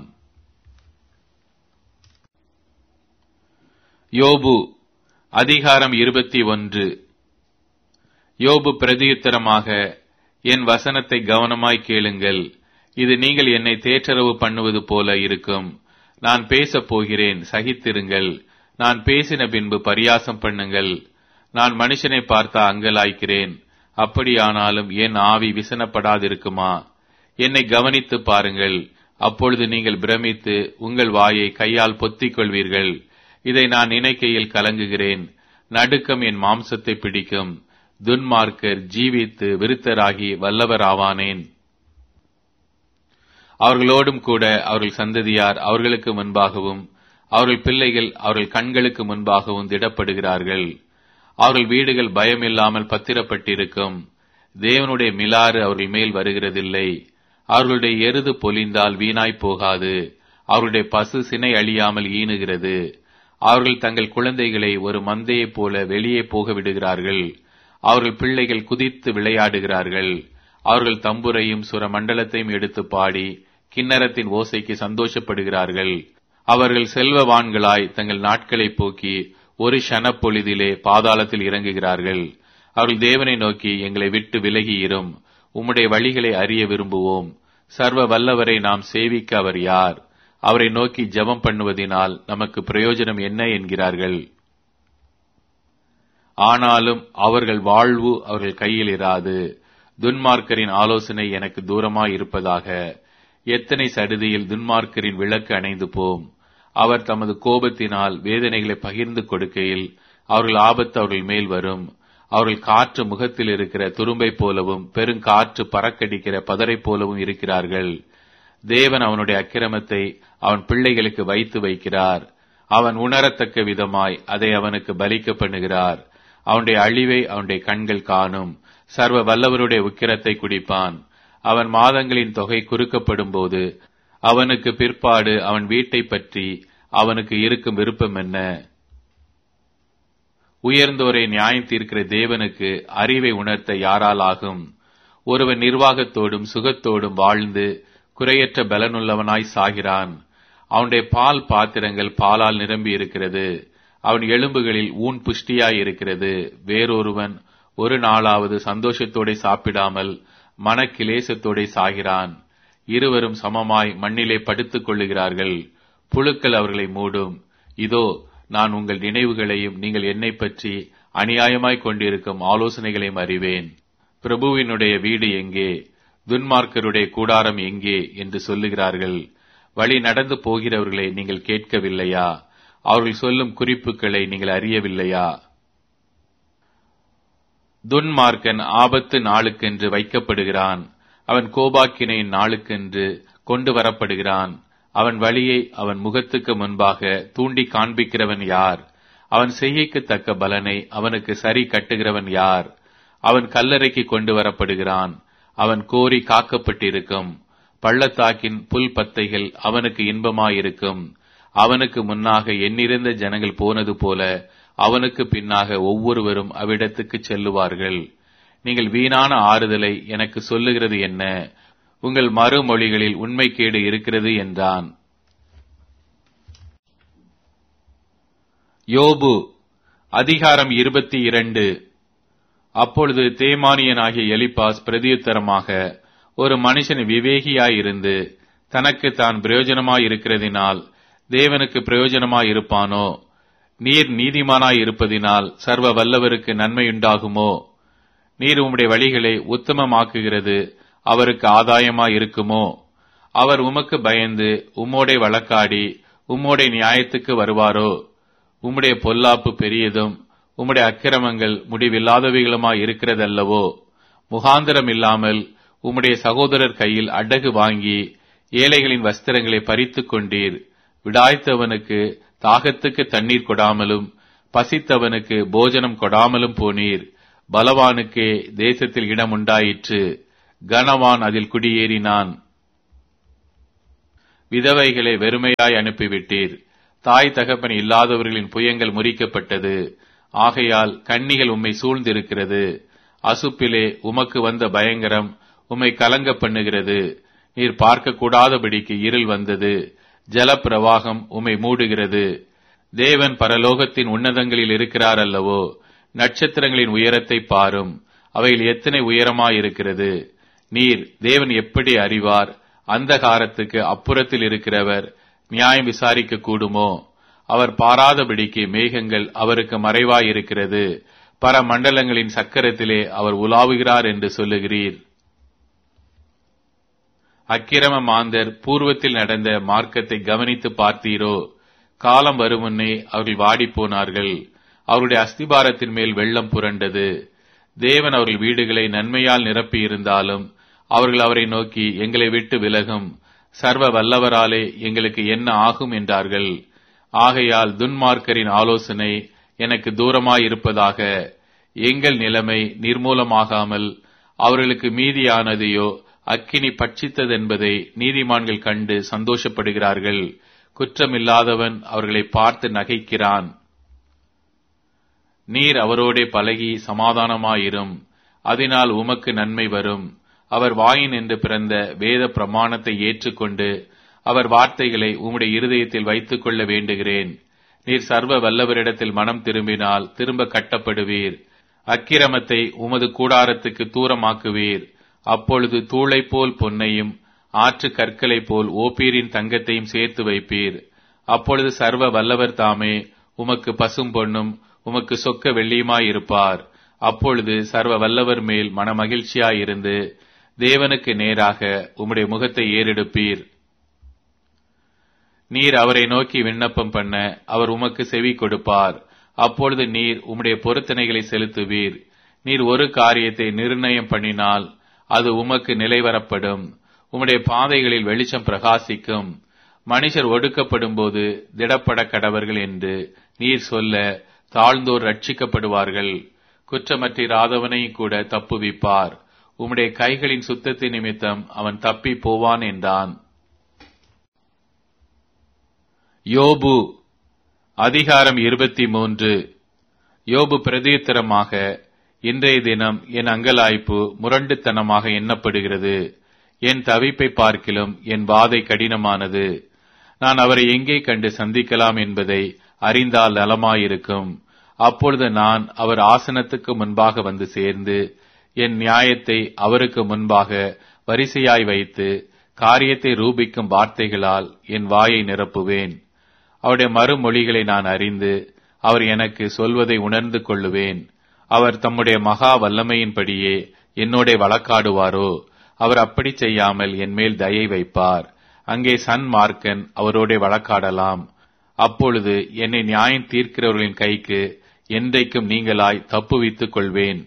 யோபு அதிகாரம் இருபத்தி ஒன்று யோபு பிரதியுத்தரமாக என் வசனத்தை கவனமாய் கேளுங்கள் இது நீங்கள் என்னை தேற்றரவு பண்ணுவது போல இருக்கும் நான் பேசப் போகிறேன் சகித்திருங்கள் நான் பேசின பின்பு பரியாசம் பண்ணுங்கள் நான் மனுஷனை பார்த்தா அங்கலாய்க்கிறேன் அப்படியானாலும் என் ஆவி விசனப்படாதிருக்குமா என்னை கவனித்து பாருங்கள் அப்பொழுது நீங்கள் பிரமித்து உங்கள் வாயை கையால் பொத்திக் கொள்வீர்கள் இதை நான் நினைக்கையில் கலங்குகிறேன் நடுக்கம் என் மாம்சத்தை பிடிக்கும் துன்மார்க்கர் ஜீவித்து விருத்தராகி வல்லவராவானேன் அவர்களோடும் கூட அவர்கள் சந்ததியார் அவர்களுக்கு முன்பாகவும் அவர்கள் பிள்ளைகள் அவர்கள் கண்களுக்கு முன்பாகவும் திடப்படுகிறார்கள் அவர்கள் வீடுகள் பயமில்லாமல் பத்திரப்பட்டிருக்கும் தேவனுடைய மிலாறு அவர்கள் மேல் வருகிறதில்லை அவர்களுடைய எருது பொலிந்தால் வீணாய் போகாது அவர்களுடைய பசு சினை அழியாமல் ஈனுகிறது அவர்கள் தங்கள் குழந்தைகளை ஒரு மந்தையைப் போல வெளியே போக விடுகிறார்கள் அவர்கள் பிள்ளைகள் குதித்து விளையாடுகிறார்கள் அவர்கள் தம்புரையும் சுர மண்டலத்தையும் எடுத்து பாடி கிண்ணறத்தின் ஓசைக்கு சந்தோஷப்படுகிறார்கள் அவர்கள் செல்வவான்களாய் தங்கள் நாட்களை போக்கி ஒரு ஷனப்பொழுதிலே பாதாளத்தில் இறங்குகிறார்கள் அவர்கள் தேவனை நோக்கி எங்களை விட்டு விலகியிரும் உம்முடைய வழிகளை அறிய விரும்புவோம் சர்வ வல்லவரை நாம் சேவிக்க அவர் யார் அவரை நோக்கி ஜெபம் பண்ணுவதினால் நமக்கு பிரயோஜனம் என்ன என்கிறார்கள் ஆனாலும் அவர்கள் வாழ்வு அவர்கள் கையில் இராது துன்மார்க்கரின் ஆலோசனை எனக்கு தூரமாய் இருப்பதாக எத்தனை சடுதியில் துன்மார்க்கரின் விளக்கு அணைந்து போம் அவர் தமது கோபத்தினால் வேதனைகளை பகிர்ந்து கொடுக்கையில் அவர்கள் ஆபத்து அவர்கள் மேல் வரும் அவர்கள் காற்று முகத்தில் இருக்கிற துரும்பை போலவும் பெருங்காற்று பறக்கடிக்கிற பதரை போலவும் இருக்கிறார்கள் தேவன் அவனுடைய அக்கிரமத்தை அவன் பிள்ளைகளுக்கு வைத்து வைக்கிறார் அவன் உணரத்தக்க விதமாய் அதை அவனுக்கு பலிக்க பண்ணுகிறார் அவனுடைய அழிவை அவனுடைய கண்கள் காணும் சர்வ வல்லவருடைய உக்கிரத்தை குடிப்பான் அவன் மாதங்களின் தொகை குறுக்கப்படும் போது அவனுக்கு பிற்பாடு அவன் வீட்டை பற்றி அவனுக்கு இருக்கும் விருப்பம் என்ன உயர்ந்தோரை நியாயம் தீர்க்கிற தேவனுக்கு அறிவை உணர்த்த யாரால் ஆகும் ஒருவன் நிர்வாகத்தோடும் சுகத்தோடும் வாழ்ந்து குறையற்ற பலனுள்ளவனாய் சாகிறான் அவனுடைய பால் பாத்திரங்கள் பாலால் நிரம்பி இருக்கிறது அவன் எலும்புகளில் ஊன் புஷ்டியாய் இருக்கிறது வேறொருவன் ஒரு நாளாவது சந்தோஷத்தோட சாப்பிடாமல் மனக்கிலேசத்தோட சாகிறான் இருவரும் சமமாய் மண்ணிலே படுத்துக் கொள்ளுகிறார்கள் புழுக்கள் அவர்களை மூடும் இதோ நான் உங்கள் நினைவுகளையும் நீங்கள் என்னை பற்றி அநியாயமாய் கொண்டிருக்கும் ஆலோசனைகளையும் அறிவேன் பிரபுவினுடைய வீடு எங்கே துன்மார்க்கருடைய கூடாரம் எங்கே என்று சொல்லுகிறார்கள் வழி நடந்து போகிறவர்களை நீங்கள் கேட்கவில்லையா அவர்கள் சொல்லும் குறிப்புகளை நீங்கள் அறியவில்லையா துன்மார்க்கன் ஆபத்து நாளுக்கென்று வைக்கப்படுகிறான் அவன் கோபாக்கினையின் நாளுக்கென்று கொண்டு வரப்படுகிறான் அவன் வழியை அவன் முகத்துக்கு முன்பாக தூண்டி காண்பிக்கிறவன் யார் அவன் செய்யக்கு தக்க பலனை அவனுக்கு சரி கட்டுகிறவன் யார் அவன் கல்லறைக்கு கொண்டு வரப்படுகிறான் அவன் கோரி காக்கப்பட்டிருக்கும் பள்ளத்தாக்கின் புல் பத்தைகள் அவனுக்கு இன்பமாயிருக்கும் அவனுக்கு முன்னாக எண்ணிறந்த ஜனங்கள் போனது போல அவனுக்கு பின்னாக ஒவ்வொருவரும் அவ்விடத்துக்கு செல்லுவார்கள் நீங்கள் வீணான ஆறுதலை எனக்கு சொல்லுகிறது என்ன உங்கள் மறுமொழிகளில் உண்மைக்கேடு இருக்கிறது என்றான் யோபு அதிகாரம் இருபத்தி இரண்டு அப்பொழுது தேமானியனாகிய எலிப்பாஸ் பிரதியுத்தரமாக ஒரு மனுஷன் விவேகியாயிருந்து தனக்கு தான் பிரயோஜனமாயிருக்கிறதினால் தேவனுக்கு பிரயோஜனமாயிருப்பானோ நீர் நீதிமானாய் இருப்பதினால் சர்வ வல்லவருக்கு நன்மையுண்டாகுமோ நீர் உம்முடைய வழிகளை உத்தமமாக்குகிறது அவருக்கு ஆதாயமாய் இருக்குமோ அவர் உமக்கு பயந்து உம்மோடே வழக்காடி உம்மோடே நியாயத்துக்கு வருவாரோ உம்முடைய பொல்லாப்பு பெரியதும் உம்முடைய அக்கிரமங்கள் முடிவில்லாதவைகளுமாய் இருக்கிறதல்லவோ முகாந்திரம் இல்லாமல் உம்முடைய சகோதரர் கையில் அடகு வாங்கி ஏழைகளின் வஸ்திரங்களை பறித்துக் கொண்டீர் விடாய்த்தவனுக்கு தாகத்துக்கு தண்ணீர் கொடாமலும் பசித்தவனுக்கு போஜனம் கொடாமலும் போனீர் பலவானுக்கே தேசத்தில் இடம் உண்டாயிற்று கனவான் அதில் குடியேறினான் விதவைகளை வெறுமையாய் அனுப்பிவிட்டீர் தாய் தகப்பன் இல்லாதவர்களின் புயங்கள் முறிக்கப்பட்டது ஆகையால் கன்னிகள் உம்மை சூழ்ந்திருக்கிறது அசுப்பிலே உமக்கு வந்த பயங்கரம் உம்மை கலங்க பண்ணுகிறது நீர் பார்க்க கூடாதபடிக்கு இருள் வந்தது ஜல பிரவாகம் உம்மை மூடுகிறது தேவன் பரலோகத்தின் உன்னதங்களில் இருக்கிறார் அல்லவோ நட்சத்திரங்களின் உயரத்தை பாரும் அவைகள் எத்தனை உயரமாயிருக்கிறது நீர் தேவன் எப்படி அறிவார் அந்த காரத்துக்கு அப்புறத்தில் இருக்கிறவர் நியாயம் விசாரிக்க கூடுமோ அவர் பாராதபடிக்கு மேகங்கள் அவருக்கு மறைவாயிருக்கிறது பர மண்டலங்களின் சக்கரத்திலே அவர் உலாவுகிறார் என்று சொல்லுகிறீர் அக்கிரம மாந்தர் பூர்வத்தில் நடந்த மார்க்கத்தை கவனித்து பார்த்தீரோ காலம் வருமுன்னே அவர்கள் வாடிப்போனார்கள் அவருடைய அஸ்திபாரத்தின் மேல் வெள்ளம் புரண்டது தேவன் அவர்கள் வீடுகளை நன்மையால் நிரப்பியிருந்தாலும் அவர்கள் அவரை நோக்கி எங்களை விட்டு விலகும் சர்வ வல்லவராலே எங்களுக்கு என்ன ஆகும் என்றார்கள் ஆகையால் துன்மார்க்கரின் ஆலோசனை எனக்கு தூரமாயிருப்பதாக எங்கள் நிலைமை நிர்மூலமாகாமல் அவர்களுக்கு மீதியானதையோ அக்கினி பட்சித்ததென்பதை நீதிமான்கள் கண்டு சந்தோஷப்படுகிறார்கள் குற்றமில்லாதவன் அவர்களை பார்த்து நகைக்கிறான் நீர் அவரோடே பழகி சமாதானமாயிரும் அதனால் உமக்கு நன்மை வரும் அவர் வாயின் என்று பிறந்த வேத பிரமாணத்தை ஏற்றுக்கொண்டு அவர் வார்த்தைகளை உம்முடைய இருதயத்தில் வைத்துக் கொள்ள வேண்டுகிறேன் நீர் சர்வ வல்லவரிடத்தில் மனம் திரும்பினால் திரும்ப கட்டப்படுவீர் அக்கிரமத்தை உமது கூடாரத்துக்கு தூரமாக்குவீர் அப்பொழுது தூளை போல் பொன்னையும் ஆற்று கற்களை போல் ஓப்பீரின் தங்கத்தையும் சேர்த்து வைப்பீர் அப்பொழுது சர்வ வல்லவர் தாமே உமக்கு பசும் பொன்னும் உமக்கு சொக்க வெள்ளியுமாயிருப்பார் அப்பொழுது சர்வ வல்லவர் மேல் மனமகிழ்ச்சியாயிருந்து தேவனுக்கு நேராக உம்முடைய முகத்தை ஏறெடுப்பீர் நீர் அவரை நோக்கி விண்ணப்பம் பண்ண அவர் உமக்கு செவி கொடுப்பார் அப்பொழுது நீர் உம்முடைய பொருத்தனைகளை செலுத்துவீர் நீர் ஒரு காரியத்தை நிர்ணயம் பண்ணினால் அது உமக்கு நிலைவரப்படும் உம்முடைய பாதைகளில் வெளிச்சம் பிரகாசிக்கும் மனுஷர் ஒடுக்கப்படும் போது திடப்பட கடவர்கள் என்று நீர் சொல்ல தாழ்ந்தோர் ரட்சிக்கப்படுவார்கள் குற்றமற்றிராதவனையும் கூட தப்புவிப்பார் உம்முடைய கைகளின் சுத்தத்தின் நிமித்தம் அவன் தப்பி போவான் என்றான் யோபு அதிகாரம் இருபத்தி மூன்று யோபு பிரதியுத்தரமாக இன்றைய தினம் என் அங்கலாய்ப்பு முரண்டுத்தனமாக எண்ணப்படுகிறது என் தவிப்பை பார்க்கிலும் என் வாதை கடினமானது நான் அவரை எங்கே கண்டு சந்திக்கலாம் என்பதை அறிந்தால் நலமாயிருக்கும் அப்பொழுது நான் அவர் ஆசனத்துக்கு முன்பாக வந்து சேர்ந்து என் நியாயத்தை அவருக்கு முன்பாக வரிசையாய் வைத்து காரியத்தை ரூபிக்கும் வார்த்தைகளால் என் வாயை நிரப்புவேன் அவருடைய மறுமொழிகளை நான் அறிந்து அவர் எனக்கு சொல்வதை உணர்ந்து கொள்ளுவேன் அவர் தம்முடைய மகா வல்லமையின்படியே என்னோட வழக்காடுவாரோ அவர் அப்படி செய்யாமல் என் மேல் தயை வைப்பார் அங்கே சன் மார்க்கன் அவரோட வழக்காடலாம் அப்பொழுது என்னை நியாயம் தீர்க்கிறவர்களின் கைக்கு என்றைக்கும் நீங்களாய் தப்புவித்துக் கொள்வேன்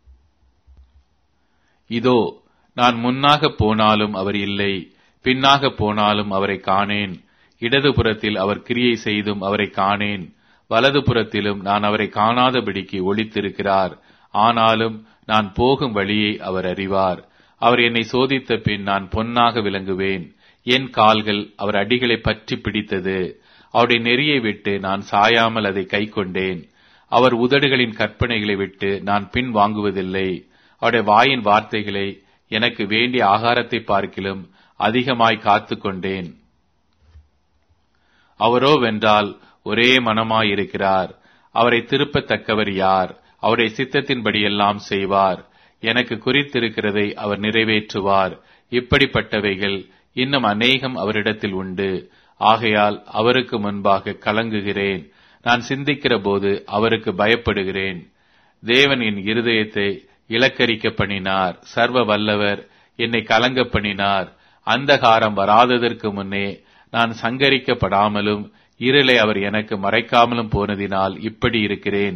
இதோ நான் முன்னாக போனாலும் அவர் இல்லை பின்னாக போனாலும் அவரை காணேன் இடதுபுறத்தில் அவர் கிரியை செய்தும் அவரை காணேன் வலதுபுறத்திலும் நான் அவரை காணாதபடிக்கு ஒளித்திருக்கிறார் ஆனாலும் நான் போகும் வழியை அவர் அறிவார் அவர் என்னை சோதித்த பின் நான் பொன்னாக விளங்குவேன் என் கால்கள் அவர் அடிகளை பற்றி பிடித்தது அவருடைய நெறியை விட்டு நான் சாயாமல் அதை கை கொண்டேன் அவர் உதடுகளின் கற்பனைகளை விட்டு நான் பின் வாங்குவதில்லை அவருடைய வாயின் வார்த்தைகளை எனக்கு வேண்டிய ஆகாரத்தை பார்க்கிலும் அதிகமாய் காத்து கொண்டேன் அவரோ வென்றால் ஒரே மனமாயிருக்கிறார் அவரை திருப்பத்தக்கவர் யார் அவருடைய சித்தத்தின்படியெல்லாம் செய்வார் எனக்கு குறித்திருக்கிறதை அவர் நிறைவேற்றுவார் இப்படிப்பட்டவைகள் இன்னும் அநேகம் அவரிடத்தில் உண்டு ஆகையால் அவருக்கு முன்பாக கலங்குகிறேன் நான் சிந்திக்கிற போது அவருக்கு பயப்படுகிறேன் தேவன் என் இருதயத்தை இலக்கரிக்க பண்ணினார் சர்வ வல்லவர் என்னை கலங்க பண்ணினார் அந்தகாரம் வராததற்கு முன்னே நான் சங்கரிக்கப்படாமலும் இருளை அவர் எனக்கு மறைக்காமலும் போனதினால் இப்படி இருக்கிறேன்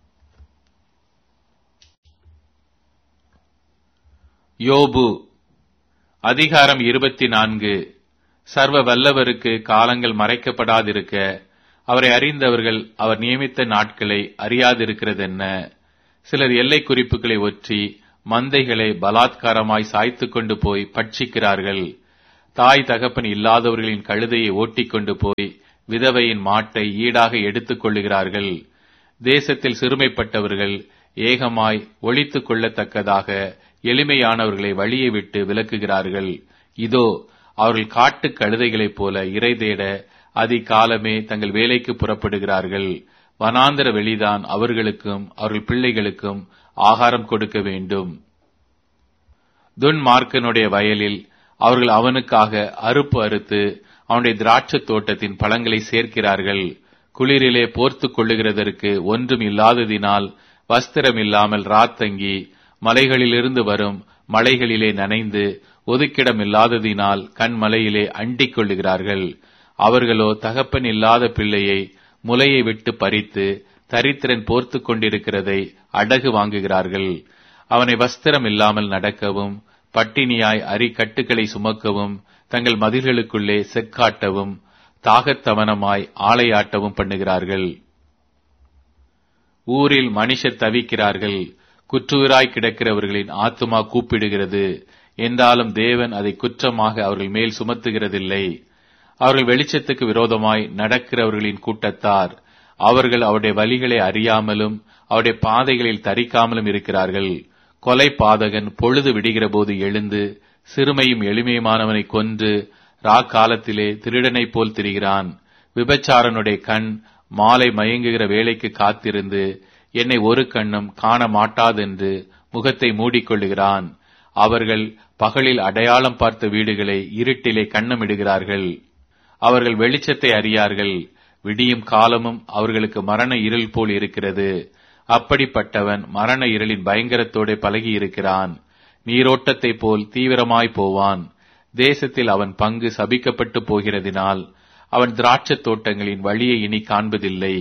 யோபு அதிகாரம் இருபத்தி நான்கு சர்வ வல்லவருக்கு காலங்கள் மறைக்கப்படாதிருக்க அவரை அறிந்தவர்கள் அவர் நியமித்த நாட்களை அறியாதிருக்கிறதென்ன சிலர் எல்லை குறிப்புகளை ஒற்றி மந்தைகளை பலாத்காரமாய் சாய்த்து கொண்டு போய் பட்சிக்கிறார்கள் தாய் தகப்பன் இல்லாதவர்களின் கழுதையை ஓட்டிக்கொண்டு போய் விதவையின் மாட்டை ஈடாக எடுத்துக் கொள்ளுகிறார்கள் தேசத்தில் சிறுமைப்பட்டவர்கள் ஏகமாய் ஒழித்துக் கொள்ளத்தக்கதாக எளிமையானவர்களை வழியை விட்டு விலக்குகிறார்கள் இதோ அவர்கள் காட்டு கழுதைகளைப் போல இறை தேட அதிகாலமே தங்கள் வேலைக்கு புறப்படுகிறார்கள் வனாந்தர வெளிதான் அவர்களுக்கும் அவர்கள் பிள்ளைகளுக்கும் ஆகாரம் கொடுக்க வேண்டும் துன்மார்க்கனுடைய வயலில் அவர்கள் அவனுக்காக அறுப்பு அறுத்து அவனுடைய திராட்சத் தோட்டத்தின் பழங்களை சேர்க்கிறார்கள் குளிரிலே போர்த்து கொள்ளுகிறதற்கு ஒன்றும் இல்லாததினால் வஸ்திரம் இல்லாமல் ராத்தங்கி மலைகளிலிருந்து வரும் மலைகளிலே நனைந்து ஒதுக்கிடம் இல்லாததினால் கண்மலையிலே அண்டிக் கொள்ளுகிறார்கள் அவர்களோ தகப்பன் இல்லாத பிள்ளையை முலையை விட்டு பறித்து தரித்திரன் போர்த்து கொண்டிருக்கிறதை அடகு வாங்குகிறார்கள் அவனை வஸ்திரம் இல்லாமல் நடக்கவும் பட்டினியாய் அரிக்கட்டுகளை சுமக்கவும் தங்கள் மதில்களுக்குள்ளே செக்காட்டவும் தாகத்தவனமாய் ஆளையாட்டவும் பண்ணுகிறார்கள் ஊரில் மனுஷர் தவிக்கிறார்கள் குற்றுயிராய் கிடக்கிறவர்களின் ஆத்துமா கூப்பிடுகிறது என்றாலும் தேவன் அதை குற்றமாக அவர்கள் மேல் சுமத்துகிறதில்லை அவர்கள் வெளிச்சத்துக்கு விரோதமாய் நடக்கிறவர்களின் கூட்டத்தார் அவர்கள் அவருடைய வழிகளை அறியாமலும் அவருடைய பாதைகளில் தரிக்காமலும் இருக்கிறார்கள் கொலை பாதகன் பொழுது விடுகிற போது எழுந்து சிறுமையும் எளிமையுமானவனை கொன்று ரா காலத்திலே திருடனைப் போல் திரிகிறான் விபச்சாரனுடைய கண் மாலை மயங்குகிற வேலைக்கு காத்திருந்து என்னை ஒரு கண்ணும் காண மாட்டாதென்று முகத்தை மூடிக்கொள்ளுகிறான் அவர்கள் பகலில் அடையாளம் பார்த்த வீடுகளை இருட்டிலே கண்ணமிடுகிறார்கள் அவர்கள் வெளிச்சத்தை அறியார்கள் விடியும் காலமும் அவர்களுக்கு மரண இருள் போல் இருக்கிறது அப்படிப்பட்டவன் மரண இருளின் பயங்கரத்தோட பழகி இருக்கிறான் நீரோட்டத்தை போல் தீவிரமாய் போவான் தேசத்தில் அவன் பங்கு சபிக்கப்பட்டு போகிறதினால் அவன் திராட்சத் தோட்டங்களின் வழியை இனி காண்பதில்லை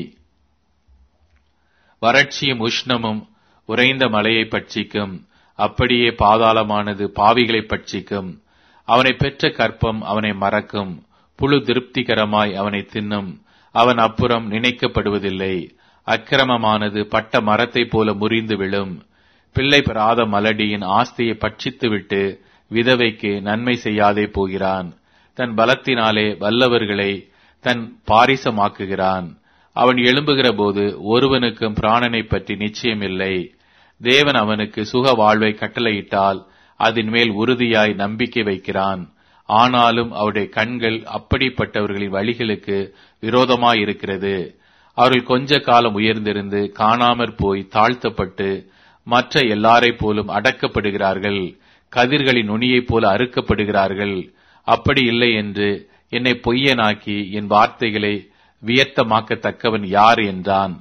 வறட்சியும் உஷ்ணமும் உறைந்த மலையை பட்சிக்கும் அப்படியே பாதாளமானது பாவிகளை பட்சிக்கும் அவனை பெற்ற கற்பம் அவனை மறக்கும் புழு திருப்திகரமாய் அவனை தின்னும் அவன் அப்புறம் நினைக்கப்படுவதில்லை அக்கிரமமானது பட்ட மரத்தைப் போல முறிந்து விழும் பிள்ளை பெறாத மலடியின் ஆஸ்தியை பட்சித்துவிட்டு விதவைக்கு நன்மை செய்யாதே போகிறான் தன் பலத்தினாலே வல்லவர்களை தன் பாரிசமாக்குகிறான் அவன் எழும்புகிற போது ஒருவனுக்கும் பிராணனை பற்றி நிச்சயமில்லை தேவன் அவனுக்கு சுக வாழ்வை கட்டளையிட்டால் அதன் மேல் உறுதியாய் நம்பிக்கை வைக்கிறான் ஆனாலும் அவருடைய கண்கள் அப்படிப்பட்டவர்களின் வழிகளுக்கு விரோதமாயிருக்கிறது அவர்கள் கொஞ்ச காலம் உயர்ந்திருந்து காணாமற் போய் தாழ்த்தப்பட்டு மற்ற எல்லாரைப் போலும் அடக்கப்படுகிறார்கள் கதிர்களின் நுனியைப் போல அறுக்கப்படுகிறார்கள் அப்படி இல்லை என்று என்னை பொய்யனாக்கி என் வார்த்தைகளை வியத்தமாக்கத்தக்கவன் யார் என்றான்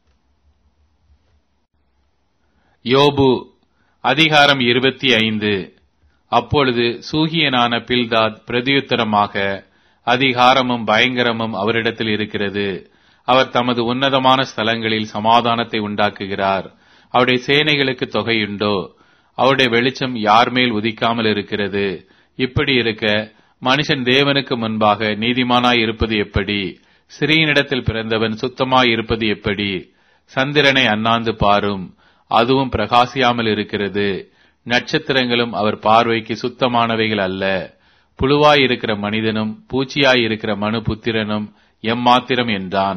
யோபு அதிகாரம் இருபத்தி ஐந்து அப்பொழுது சூகியனான பில்தாத் பிரதியுத்தரமாக அதிகாரமும் பயங்கரமும் அவரிடத்தில் இருக்கிறது அவர் தமது உன்னதமான ஸ்தலங்களில் சமாதானத்தை உண்டாக்குகிறார் அவருடைய சேனைகளுக்கு தொகையுண்டோ அவருடைய வெளிச்சம் யார் மேல் உதிக்காமல் இருக்கிறது இப்படி இருக்க மனுஷன் தேவனுக்கு முன்பாக நீதிமானாய் இருப்பது எப்படி சிறியனிடத்தில் பிறந்தவன் சுத்தமாய் இருப்பது எப்படி சந்திரனை அண்ணாந்து பாரும் அதுவும் பிரகாசியாமல் இருக்கிறது நட்சத்திரங்களும் அவர் பார்வைக்கு சுத்தமானவைகள் அல்ல புழுவாய் இருக்கிற மனிதனும் பூச்சியாய் இருக்கிற மனு புத்திரனும் எம்மாத்திரம் என்றான்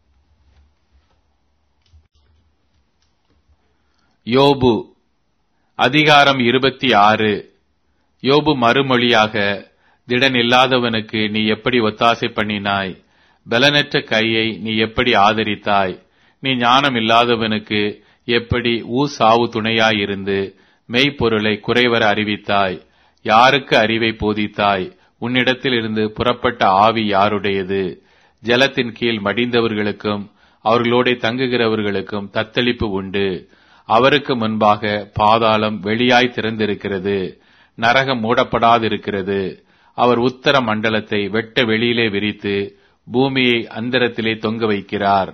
யோபு அதிகாரம் இருபத்தி ஆறு யோபு மறுமொழியாக திடன் இல்லாதவனுக்கு நீ எப்படி ஒத்தாசை பண்ணினாய் பலனற்ற கையை நீ எப்படி ஆதரித்தாய் நீ ஞானம் இல்லாதவனுக்கு எப்படி ஊ சாவு துணையாயிருந்து மெய்ப்பொருளை குறைவர அறிவித்தாய் யாருக்கு அறிவை போதித்தாய் உன்னிடத்தில் இருந்து புறப்பட்ட ஆவி யாருடையது ஜலத்தின் கீழ் மடிந்தவர்களுக்கும் அவர்களோட தங்குகிறவர்களுக்கும் தத்தளிப்பு உண்டு அவருக்கு முன்பாக பாதாளம் வெளியாய் திறந்திருக்கிறது நரகம் மூடப்படாதிருக்கிறது அவர் உத்தர மண்டலத்தை வெட்ட வெளியிலே விரித்து பூமியை அந்தரத்திலே தொங்க வைக்கிறார்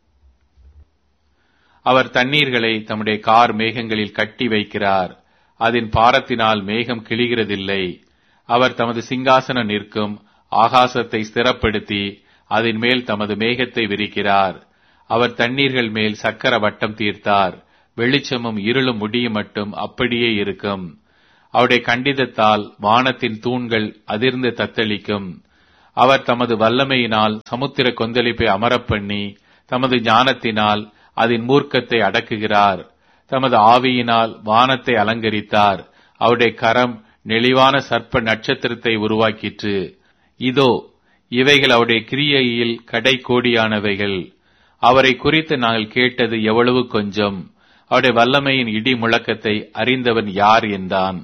அவர் தண்ணீர்களை தம்முடைய கார் மேகங்களில் கட்டி வைக்கிறார் அதன் பாரத்தினால் மேகம் கிழிகிறதில்லை அவர் தமது சிங்காசனம் நிற்கும் ஆகாசத்தை ஸ்திரப்படுத்தி அதன் மேல் தமது மேகத்தை விரிக்கிறார் அவர் தண்ணீர்கள் மேல் சக்கர வட்டம் தீர்த்தார் வெளிச்சமும் இருளும் முடியும் மட்டும் அப்படியே இருக்கும் அவருடைய கண்டிதத்தால் வானத்தின் தூண்கள் அதிர்ந்து தத்தளிக்கும் அவர் தமது வல்லமையினால் சமுத்திர கொந்தளிப்பை அமரப்பண்ணி தமது ஞானத்தினால் அதன் மூர்க்கத்தை அடக்குகிறார் தமது ஆவியினால் வானத்தை அலங்கரித்தார் அவருடைய கரம் நெளிவான சர்ப்ப நட்சத்திரத்தை உருவாக்கிற்று இதோ இவைகள் அவருடைய கிரியையில் கடை கோடியானவைகள் அவரை குறித்து நாங்கள் கேட்டது எவ்வளவு கொஞ்சம் அவருடைய வல்லமையின் இடி முழக்கத்தை அறிந்தவன் யார் என்றான்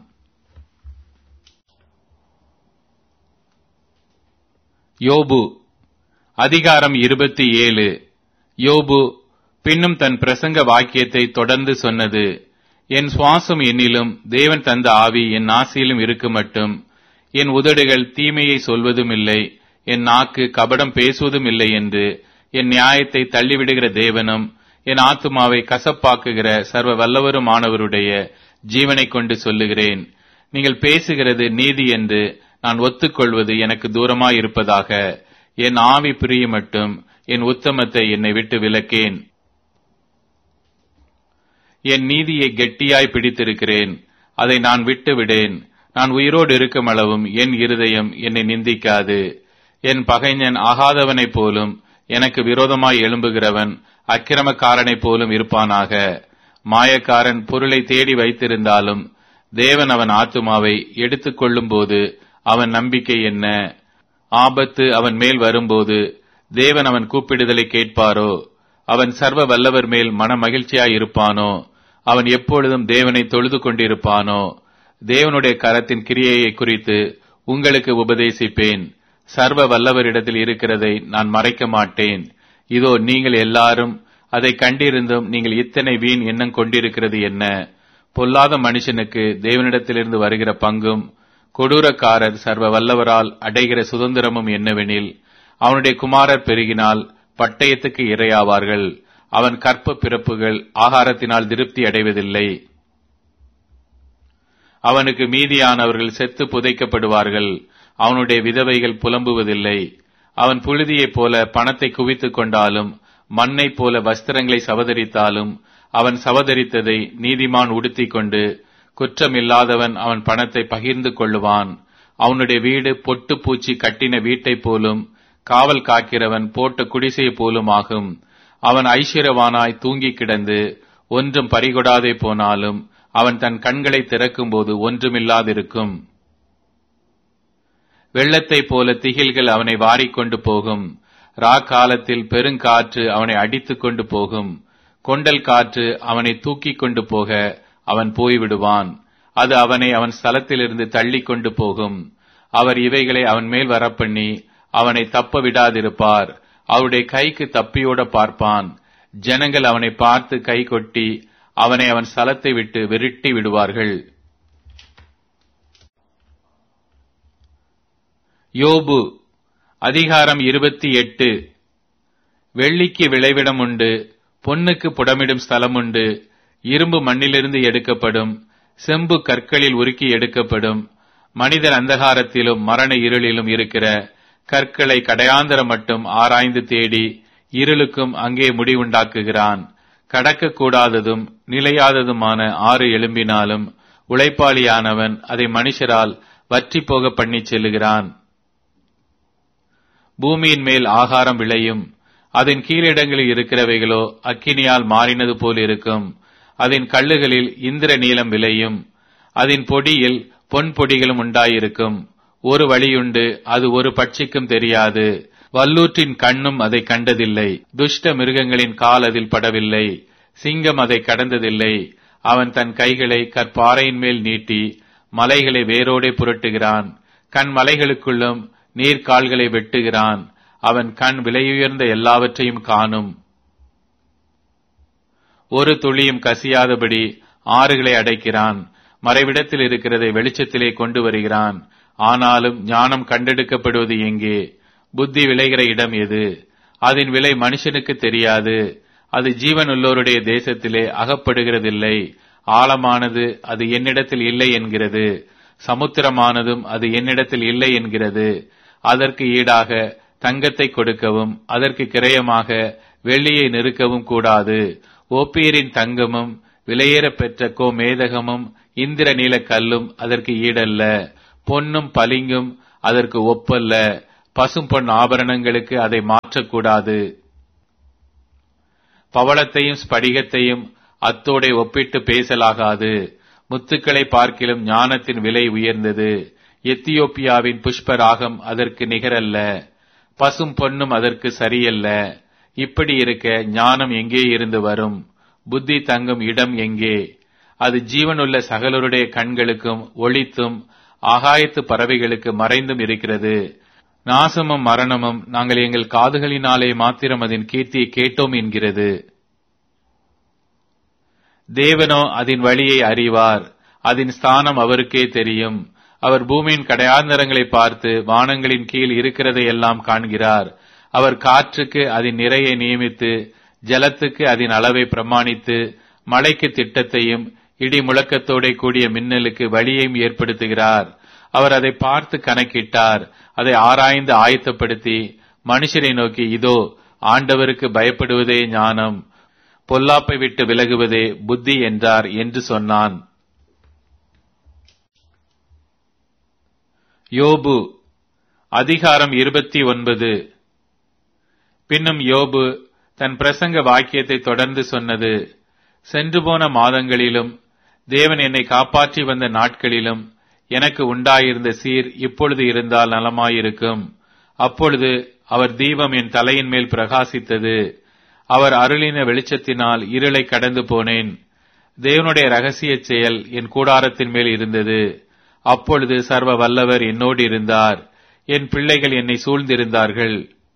யோபு அதிகாரம் இருபத்தி ஏழு யோபு பின்னும் தன் பிரசங்க வாக்கியத்தை தொடர்ந்து சொன்னது என் சுவாசம் என்னிலும் தேவன் தந்த ஆவி என் நாசியிலும் இருக்கு மட்டும் என் உதடுகள் தீமையை சொல்வதும் இல்லை என் நாக்கு கபடம் பேசுவதும் இல்லை என்று என் நியாயத்தை தள்ளிவிடுகிற தேவனும் என் ஆத்துமாவை கசப்பாக்குகிற சர்வ வல்லவருமானவருடைய ஜீவனை கொண்டு சொல்லுகிறேன் நீங்கள் பேசுகிறது நீதி என்று நான் ஒத்துக்கொள்வது எனக்கு தூரமாய் இருப்பதாக என் ஆவி பிரிய மட்டும் என் உத்தமத்தை என்னை விட்டு விலக்கேன் என் நீதியை கெட்டியாய் பிடித்திருக்கிறேன் அதை நான் விட்டு விடேன் நான் உயிரோடு இருக்கும் அளவும் என் இருதயம் என்னை நிந்திக்காது என் பகைஞன் ஆகாதவனைப் போலும் எனக்கு விரோதமாய் எழும்புகிறவன் அக்கிரமக்காரனைப் போலும் இருப்பானாக மாயக்காரன் பொருளை தேடி வைத்திருந்தாலும் தேவன் அவன் ஆத்துமாவை எடுத்துக் கொள்ளும்போது அவன் நம்பிக்கை என்ன ஆபத்து அவன் மேல் வரும்போது தேவன் அவன் கூப்பிடுதலை கேட்பாரோ அவன் சர்வ வல்லவர் மேல் மன மகிழ்ச்சியாய் இருப்பானோ அவன் எப்பொழுதும் தேவனை தொழுது கொண்டிருப்பானோ தேவனுடைய கரத்தின் கிரியையை குறித்து உங்களுக்கு உபதேசிப்பேன் சர்வ வல்லவரிடத்தில் இருக்கிறதை நான் மறைக்க மாட்டேன் இதோ நீங்கள் எல்லாரும் அதை கண்டிருந்தும் நீங்கள் இத்தனை வீண் எண்ணம் கொண்டிருக்கிறது என்ன பொல்லாத மனுஷனுக்கு தேவனிடத்திலிருந்து வருகிற பங்கும் கொடூரக்காரர் சர்வ வல்லவரால் அடைகிற சுதந்திரமும் என்னவெனில் அவனுடைய குமாரர் பெருகினால் பட்டயத்துக்கு இரையாவார்கள் அவன் கற்ப பிறப்புகள் ஆகாரத்தினால் திருப்தி அடைவதில்லை அவனுக்கு மீதியானவர்கள் செத்து புதைக்கப்படுவார்கள் அவனுடைய விதவைகள் புலம்புவதில்லை அவன் புழுதியைப் போல பணத்தை குவித்துக் கொண்டாலும் மண்ணைப் போல வஸ்திரங்களை சவதரித்தாலும் அவன் சவதரித்ததை நீதிமான் உடுத்திக் கொண்டு குற்றமில்லாதவன் அவன் பணத்தை பகிர்ந்து கொள்ளுவான் அவனுடைய வீடு பொட்டு பூச்சி கட்டின வீட்டைப் போலும் காவல் காக்கிறவன் போட்ட குடிசையை போலும் ஆகும் அவன் ஐஸ்வர்யவானாய் தூங்கி கிடந்து ஒன்றும் பறிகொடாதே போனாலும் அவன் தன் கண்களை திறக்கும்போது ஒன்றுமில்லாதிருக்கும் வெள்ளத்தைப் போல திகில்கள் அவனை வாரிக்கொண்டு போகும் ரா காலத்தில் பெருங்காற்று அவனை அடித்துக் கொண்டு போகும் கொண்டல் காற்று அவனை தூக்கிக் கொண்டு போக அவன் போய்விடுவான் அது அவனை அவன் ஸ்தலத்திலிருந்து தள்ளி கொண்டு போகும் அவர் இவைகளை அவன் மேல் வரப்பண்ணி அவனை தப்ப விடாதிருப்பார் அவருடைய கைக்கு தப்பியோட பார்ப்பான் ஜனங்கள் அவனை பார்த்து கை கொட்டி அவனை அவன் ஸ்தலத்தை விட்டு விரட்டி விடுவார்கள் யோபு அதிகாரம் இருபத்தி எட்டு வெள்ளிக்கு விளைவிடம் உண்டு பொன்னுக்கு புடமிடும் ஸ்தலம் உண்டு இரும்பு மண்ணிலிருந்து எடுக்கப்படும் செம்பு கற்களில் உருக்கி எடுக்கப்படும் மனிதர் அந்தகாரத்திலும் மரண இருளிலும் இருக்கிற கற்களை கடையாந்தரம் மட்டும் ஆராய்ந்து தேடி இருளுக்கும் அங்கே முடிவுண்டாக்குகிறான் கடக்கக்கூடாததும் நிலையாததுமான ஆறு எழும்பினாலும் உழைப்பாளியானவன் அதை மனுஷரால் வற்றி போக பண்ணிச் செல்லுகிறான் பூமியின் மேல் ஆகாரம் விளையும் அதன் கீழிடங்களில் இருக்கிறவைகளோ அக்கினியால் மாறினது போல் இருக்கும் அதன் கல்லுகளில் இந்திர நீலம் விளையும் அதன் பொடியில் பொன் பொடிகளும் உண்டாயிருக்கும் ஒரு வழியுண்டு அது ஒரு பட்சிக்கும் தெரியாது வல்லூற்றின் கண்ணும் அதை கண்டதில்லை துஷ்ட மிருகங்களின் கால் அதில் படவில்லை சிங்கம் அதை கடந்ததில்லை அவன் தன் கைகளை கற்பாறையின் மேல் நீட்டி மலைகளை வேரோடே புரட்டுகிறான் கண் மலைகளுக்குள்ளும் நீர்க்கால்களை வெட்டுகிறான் அவன் கண் விலையுயர்ந்த எல்லாவற்றையும் காணும் ஒரு துளியும் கசியாதபடி ஆறுகளை அடைக்கிறான் மறைவிடத்தில் இருக்கிறதை வெளிச்சத்திலே கொண்டு வருகிறான் ஆனாலும் ஞானம் கண்டெடுக்கப்படுவது எங்கே புத்தி விளைகிற இடம் எது அதன் விலை மனுஷனுக்கு தெரியாது அது ஜீவனுள்ளோருடைய தேசத்திலே அகப்படுகிறதில்லை ஆழமானது அது என்னிடத்தில் இல்லை என்கிறது சமுத்திரமானதும் அது என்னிடத்தில் இல்லை என்கிறது அதற்கு ஈடாக தங்கத்தை கொடுக்கவும் அதற்கு கிரயமாக வெள்ளியை நெருக்கவும் கூடாது ஓப்பீரின் தங்கமும் விலையேற பெற்ற கோ மேதகமும் இந்திர நீல கல்லும் அதற்கு ஈடல்ல பொன்னும் பளிங்கும் அதற்கு ஒப்பல்ல பசும் பொன் ஆபரணங்களுக்கு அதை மாற்றக்கூடாது பவளத்தையும் ஸ்படிகத்தையும் அத்தோடே ஒப்பிட்டு பேசலாகாது முத்துக்களை பார்க்கிலும் ஞானத்தின் விலை உயர்ந்தது எத்தியோப்பியாவின் புஷ்பராகம் அதற்கு நிகரல்ல பசும் பொன்னும் அதற்கு சரியல்ல இப்படி இருக்க ஞானம் எங்கே இருந்து வரும் புத்தி தங்கும் இடம் எங்கே அது ஜீவனுள்ள சகலருடைய கண்களுக்கும் ஒளித்தும் ஆகாயத்து பறவைகளுக்கு மறைந்தும் இருக்கிறது நாசமும் மரணமும் நாங்கள் எங்கள் காதுகளினாலே மாத்திரம் அதன் கீர்த்தியை கேட்டோம் என்கிறது தேவனோ அதன் வழியை அறிவார் அதன் ஸ்தானம் அவருக்கே தெரியும் அவர் பூமியின் கடையாந்தரங்களை பார்த்து வானங்களின் கீழ் இருக்கிறதை எல்லாம் காண்கிறார் அவர் காற்றுக்கு அதன் நிறையை நியமித்து ஜலத்துக்கு அதன் அளவை பிரமாணித்து மழைக்கு திட்டத்தையும் இடி முழக்கத்தோட கூடிய மின்னலுக்கு வழியையும் ஏற்படுத்துகிறார் அவர் அதை பார்த்து கணக்கிட்டார் அதை ஆராய்ந்து ஆயத்தப்படுத்தி மனுஷரை நோக்கி இதோ ஆண்டவருக்கு பயப்படுவதே ஞானம் பொல்லாப்பை விட்டு விலகுவதே புத்தி என்றார் என்று சொன்னான் யோபு அதிகாரம் இருபத்தி ஒன்பது பின்னும் யோபு தன் பிரசங்க வாக்கியத்தை தொடர்ந்து சொன்னது சென்று போன மாதங்களிலும் தேவன் என்னை காப்பாற்றி வந்த நாட்களிலும் எனக்கு உண்டாயிருந்த சீர் இப்பொழுது இருந்தால் நலமாயிருக்கும் அப்பொழுது அவர் தீபம் என் தலையின் மேல் பிரகாசித்தது அவர் அருளின வெளிச்சத்தினால் இருளை கடந்து போனேன் தேவனுடைய ரகசிய செயல் என் கூடாரத்தின் மேல் இருந்தது அப்பொழுது சர்வ வல்லவர் என்னோடு இருந்தார் என் பிள்ளைகள் என்னை சூழ்ந்திருந்தார்கள்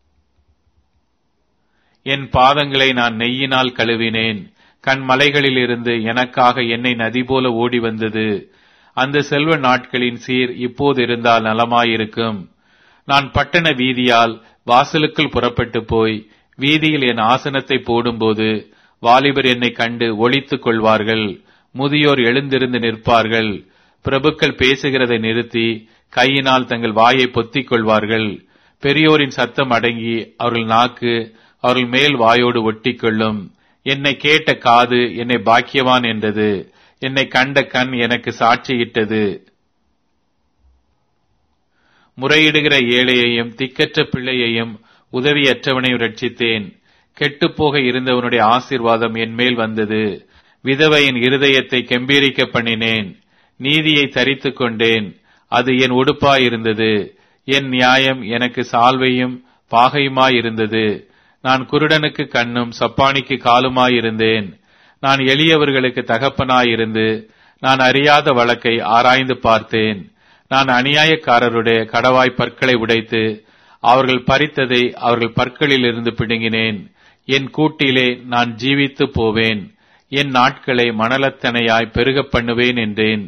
என் பாதங்களை நான் நெய்யினால் கழுவினேன் கண் மலைகளிலிருந்து எனக்காக என்னை நதி போல ஓடி வந்தது அந்த செல்வ நாட்களின் சீர் இப்போது இருந்தால் நலமாயிருக்கும் நான் பட்டண வீதியால் வாசலுக்குள் புறப்பட்டு போய் வீதியில் என் ஆசனத்தை போடும்போது வாலிபர் என்னை கண்டு ஒழித்துக் கொள்வார்கள் முதியோர் எழுந்திருந்து நிற்பார்கள் பிரபுக்கள் பேசுகிறதை நிறுத்தி கையினால் தங்கள் வாயை பொத்திக் கொள்வார்கள் பெரியோரின் சத்தம் அடங்கி அவர்கள் நாக்கு அவர்கள் மேல் வாயோடு ஒட்டிக்கொள்ளும் என்னை கேட்ட காது என்னை பாக்கியவான் என்றது என்னை கண்ட கண் எனக்கு சாட்சியிட்டது முறையிடுகிற ஏழையையும் திக்கற்ற பிள்ளையையும் உதவியற்றவனையும் ரட்சித்தேன் கெட்டுப்போக இருந்தவனுடைய ஆசீர்வாதம் என் மேல் வந்தது விதவையின் இருதயத்தை கெம்பீரிக்க பண்ணினேன் நீதியை தரித்துக் கொண்டேன் அது என் உடுப்பாயிருந்தது என் நியாயம் எனக்கு சால்வையும் பாகையுமாயிருந்தது நான் குருடனுக்கு கண்ணும் சப்பானிக்கு காலுமாயிருந்தேன் நான் எளியவர்களுக்கு தகப்பனாயிருந்து நான் அறியாத வழக்கை ஆராய்ந்து பார்த்தேன் நான் அநியாயக்காரருடைய கடவாய் பற்களை உடைத்து அவர்கள் பறித்ததை அவர்கள் பற்களில் இருந்து பிடுங்கினேன் என் கூட்டிலே நான் ஜீவித்து போவேன் என் நாட்களை மணலத்தனையாய் பெருகப் பண்ணுவேன் என்றேன்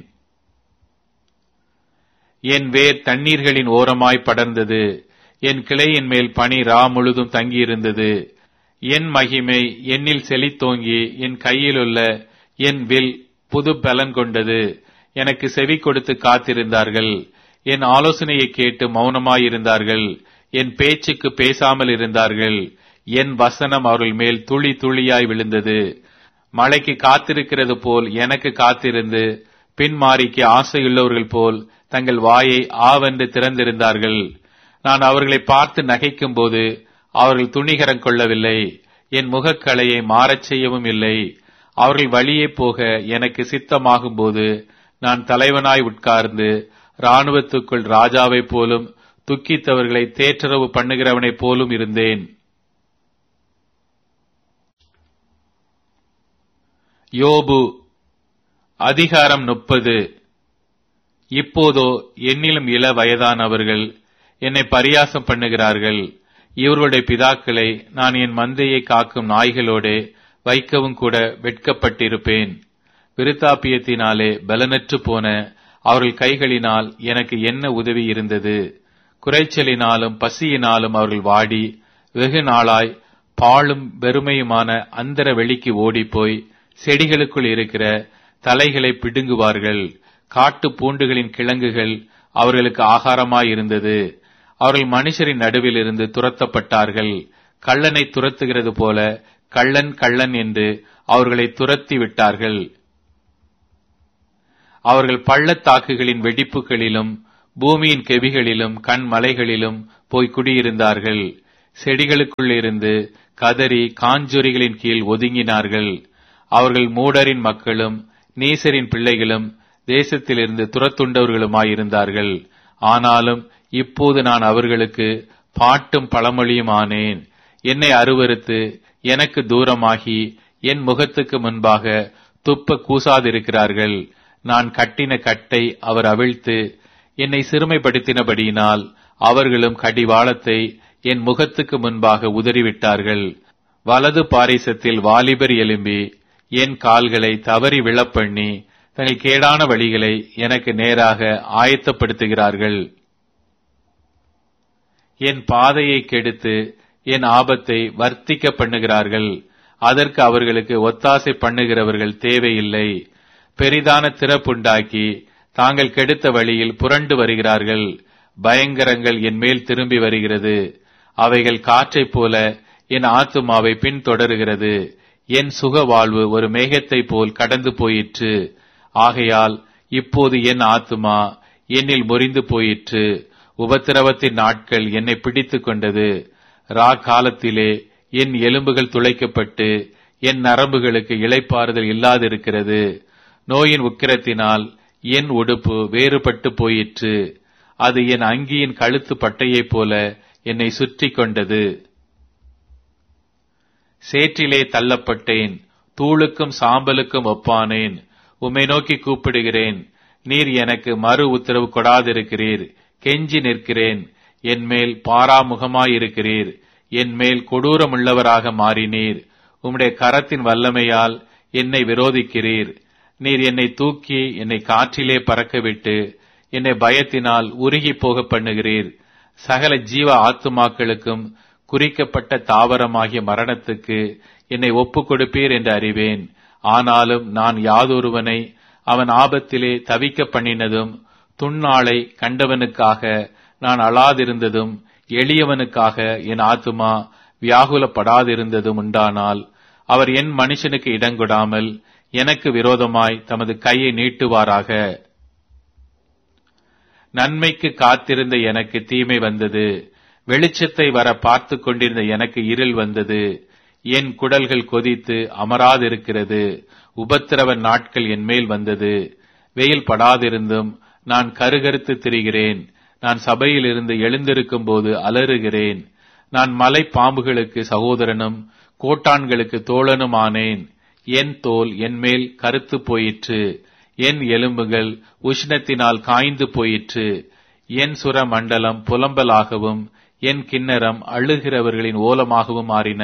என் வேர் தண்ணீர்களின் ஓரமாய் படர்ந்தது என் கிளையின் மேல் பனி ரா முழுதும் தங்கியிருந்தது என் மகிமை என்னில் செழித்தோங்கி என் கையிலுள்ள என் வில் புது பலன் கொண்டது எனக்கு செவி கொடுத்து காத்திருந்தார்கள் என் ஆலோசனையை கேட்டு மௌனமாயிருந்தார்கள் என் பேச்சுக்கு பேசாமல் இருந்தார்கள் என் வசனம் அவர்கள் மேல் துளி துளியாய் விழுந்தது மழைக்கு காத்திருக்கிறது போல் எனக்கு காத்திருந்து பின்மாரிக்கு ஆசையுள்ளவர்கள் போல் தங்கள் வாயை ஆவென்று திறந்திருந்தார்கள் நான் அவர்களை பார்த்து நகைக்கும் போது அவர்கள் துணிகரம் கொள்ளவில்லை என் முகக்கலையை மாறச் செய்யவும் இல்லை அவர்கள் வழியே போக எனக்கு சித்தமாகும் போது நான் தலைவனாய் உட்கார்ந்து இராணுவத்துக்குள் ராஜாவைப் போலும் துக்கித்தவர்களை தேற்றரவு பண்ணுகிறவனைப் போலும் இருந்தேன் யோபு அதிகாரம் முப்பது இப்போதோ என்னிலும் இள வயதானவர்கள் என்னை பரியாசம் பண்ணுகிறார்கள் இவர்களுடைய பிதாக்களை நான் என் மந்தையை காக்கும் நாய்களோடே வைக்கவும் கூட வெட்கப்பட்டிருப்பேன் விருத்தாப்பியத்தினாலே பலனற்று போன அவர்கள் கைகளினால் எனக்கு என்ன உதவி இருந்தது குறைச்சலினாலும் பசியினாலும் அவர்கள் வாடி வெகு நாளாய் பாழும் வெறுமையுமான அந்தர வெளிக்கு ஓடிப்போய் செடிகளுக்குள் இருக்கிற தலைகளை பிடுங்குவார்கள் காட்டு பூண்டுகளின் கிழங்குகள் அவர்களுக்கு ஆகாரமாயிருந்தது அவர்கள் மனுஷரின் நடுவில் இருந்து துரத்தப்பட்டார்கள் கள்ளனை துரத்துகிறது போல கள்ளன் கள்ளன் என்று அவர்களை துரத்தி விட்டார்கள் அவர்கள் பள்ளத்தாக்குகளின் வெடிப்புகளிலும் பூமியின் கெவிகளிலும் கண்மலைகளிலும் போய் குடியிருந்தார்கள் செடிகளுக்குள்ளிருந்து கதறி காஞ்சொரிகளின் கீழ் ஒதுங்கினார்கள் அவர்கள் மூடரின் மக்களும் நீசரின் பிள்ளைகளும் தேசத்திலிருந்து துரத்துண்டவர்களுமாயிருந்தார்கள் ஆனாலும் இப்போது நான் அவர்களுக்கு பாட்டும் பழமொழியும் ஆனேன் என்னை அருவருத்து எனக்கு தூரமாகி என் முகத்துக்கு முன்பாக துப்ப கூசாதிருக்கிறார்கள் நான் கட்டின கட்டை அவர் அவிழ்த்து என்னை சிறுமைப்படுத்தினபடியினால் அவர்களும் கடிவாளத்தை என் முகத்துக்கு முன்பாக உதறிவிட்டார்கள் வலது பாரிசத்தில் வாலிபர் எலும்பி என் கால்களை தவறி விழப்பண்ணி தங்கள் கேடான வழிகளை எனக்கு நேராக ஆயத்தப்படுத்துகிறார்கள் என் பாதையை கெடுத்து என் ஆபத்தை வர்த்திக்க பண்ணுகிறார்கள் அதற்கு அவர்களுக்கு ஒத்தாசை பண்ணுகிறவர்கள் தேவையில்லை பெரிதான திறப்புண்டாக்கி தாங்கள் கெடுத்த வழியில் புரண்டு வருகிறார்கள் பயங்கரங்கள் என் மேல் திரும்பி வருகிறது அவைகள் காற்றைப் போல என் ஆத்துமாவை பின்தொடருகிறது என் சுக வாழ்வு ஒரு மேகத்தைப் போல் கடந்து போயிற்று ஆகையால் இப்போது என் ஆத்துமா என்னில் முறிந்து போயிற்று உபத்திரவத்தின் நாட்கள் என்னை பிடித்துக் கொண்டது ரா காலத்திலே என் எலும்புகள் துளைக்கப்பட்டு என் நரம்புகளுக்கு இளைப்பாறுதல் இல்லாதிருக்கிறது நோயின் உக்கிரத்தினால் என் உடுப்பு வேறுபட்டு போயிற்று அது என் அங்கியின் கழுத்து பட்டையைப் போல என்னை சுற்றி கொண்டது சேற்றிலே தள்ளப்பட்டேன் தூளுக்கும் சாம்பலுக்கும் ஒப்பானேன் உம்மை நோக்கி கூப்பிடுகிறேன் நீர் எனக்கு மறு உத்தரவு கொடாதிருக்கிறீர் கெஞ்சி நிற்கிறேன் என் மேல் பாராமுகமாயிருக்கிறீர் என் மேல் கொடூரமுள்ளவராக மாறினீர் உம்முடைய கரத்தின் வல்லமையால் என்னை விரோதிக்கிறீர் நீர் என்னை தூக்கி என்னை காற்றிலே பறக்கவிட்டு என்னை பயத்தினால் உருகி போக பண்ணுகிறீர் சகல ஜீவ ஆத்துமாக்களுக்கும் குறிக்கப்பட்ட தாவரமாகிய மரணத்துக்கு என்னை ஒப்புக் கொடுப்பீர் என்று அறிவேன் ஆனாலும் நான் யாதொருவனை அவன் ஆபத்திலே தவிக்க பண்ணினதும் துன்னாளை கண்டவனுக்காக நான் அழாதிருந்ததும் எளியவனுக்காக என் ஆத்துமா வியாகுலப்படாதிருந்ததும் உண்டானால் அவர் என் மனுஷனுக்கு இடங்கொடாமல் எனக்கு விரோதமாய் தமது கையை நீட்டுவாராக நன்மைக்கு காத்திருந்த எனக்கு தீமை வந்தது வெளிச்சத்தை வர பார்த்து கொண்டிருந்த எனக்கு இருள் வந்தது என் குடல்கள் கொதித்து அமராதிருக்கிறது உபத்திரவ நாட்கள் என் மேல் வந்தது வெயில் படாதிருந்தும் நான் கருகருத்து திரிகிறேன் நான் சபையிலிருந்து எழுந்திருக்கும் போது அலறுகிறேன் நான் மலை பாம்புகளுக்கு சகோதரனும் கோட்டான்களுக்கு தோழனுமானேன் என் தோல் என் மேல் கருத்து போயிற்று என் எலும்புகள் உஷ்ணத்தினால் காய்ந்து போயிற்று என் சுர மண்டலம் புலம்பலாகவும் என் கிண்ணறம் அழுகிறவர்களின் ஓலமாகவும் மாறின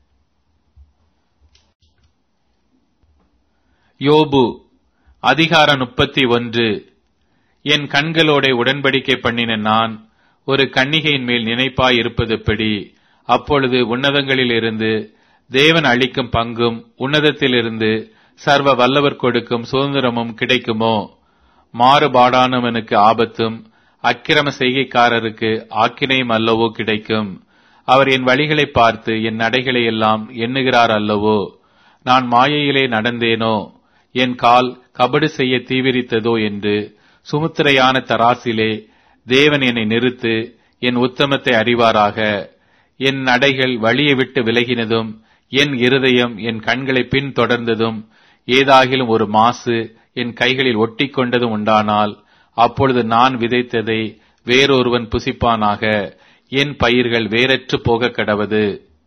யோபு அதிகாரம் முப்பத்தி ஒன்று என் கண்களோட உடன்படிக்கை பண்ணின நான் ஒரு கன்னிகையின் மேல் நினைப்பாய் இருப்பதுப்படி அப்பொழுது உன்னதங்களிலிருந்து தேவன் அளிக்கும் பங்கும் உன்னதத்திலிருந்து சர்வ வல்லவர் கொடுக்கும் சுதந்திரமும் கிடைக்குமோ மாறுபாடானவனுக்கு ஆபத்தும் அக்கிரம செய்கைக்காரருக்கு ஆக்கினையும் அல்லவோ கிடைக்கும் அவர் என் வழிகளை பார்த்து என் நடைகளை எல்லாம் எண்ணுகிறார் அல்லவோ நான் மாயையிலே நடந்தேனோ என் கால் கபடு செய்ய தீவிரித்ததோ என்று சுமுத்திரையான தராசிலே தேவன் என்னை நிறுத்து என் உத்தமத்தை அறிவாராக என் நடைகள் வழியை விட்டு விலகினதும் என் இருதயம் என் கண்களை பின் தொடர்ந்ததும் ஏதாகிலும் ஒரு மாசு என் கைகளில் ஒட்டிக்கொண்டதும் உண்டானால் அப்பொழுது நான் விதைத்ததை வேறொருவன் புசிப்பானாக என் பயிர்கள் வேறற்று போக கடவது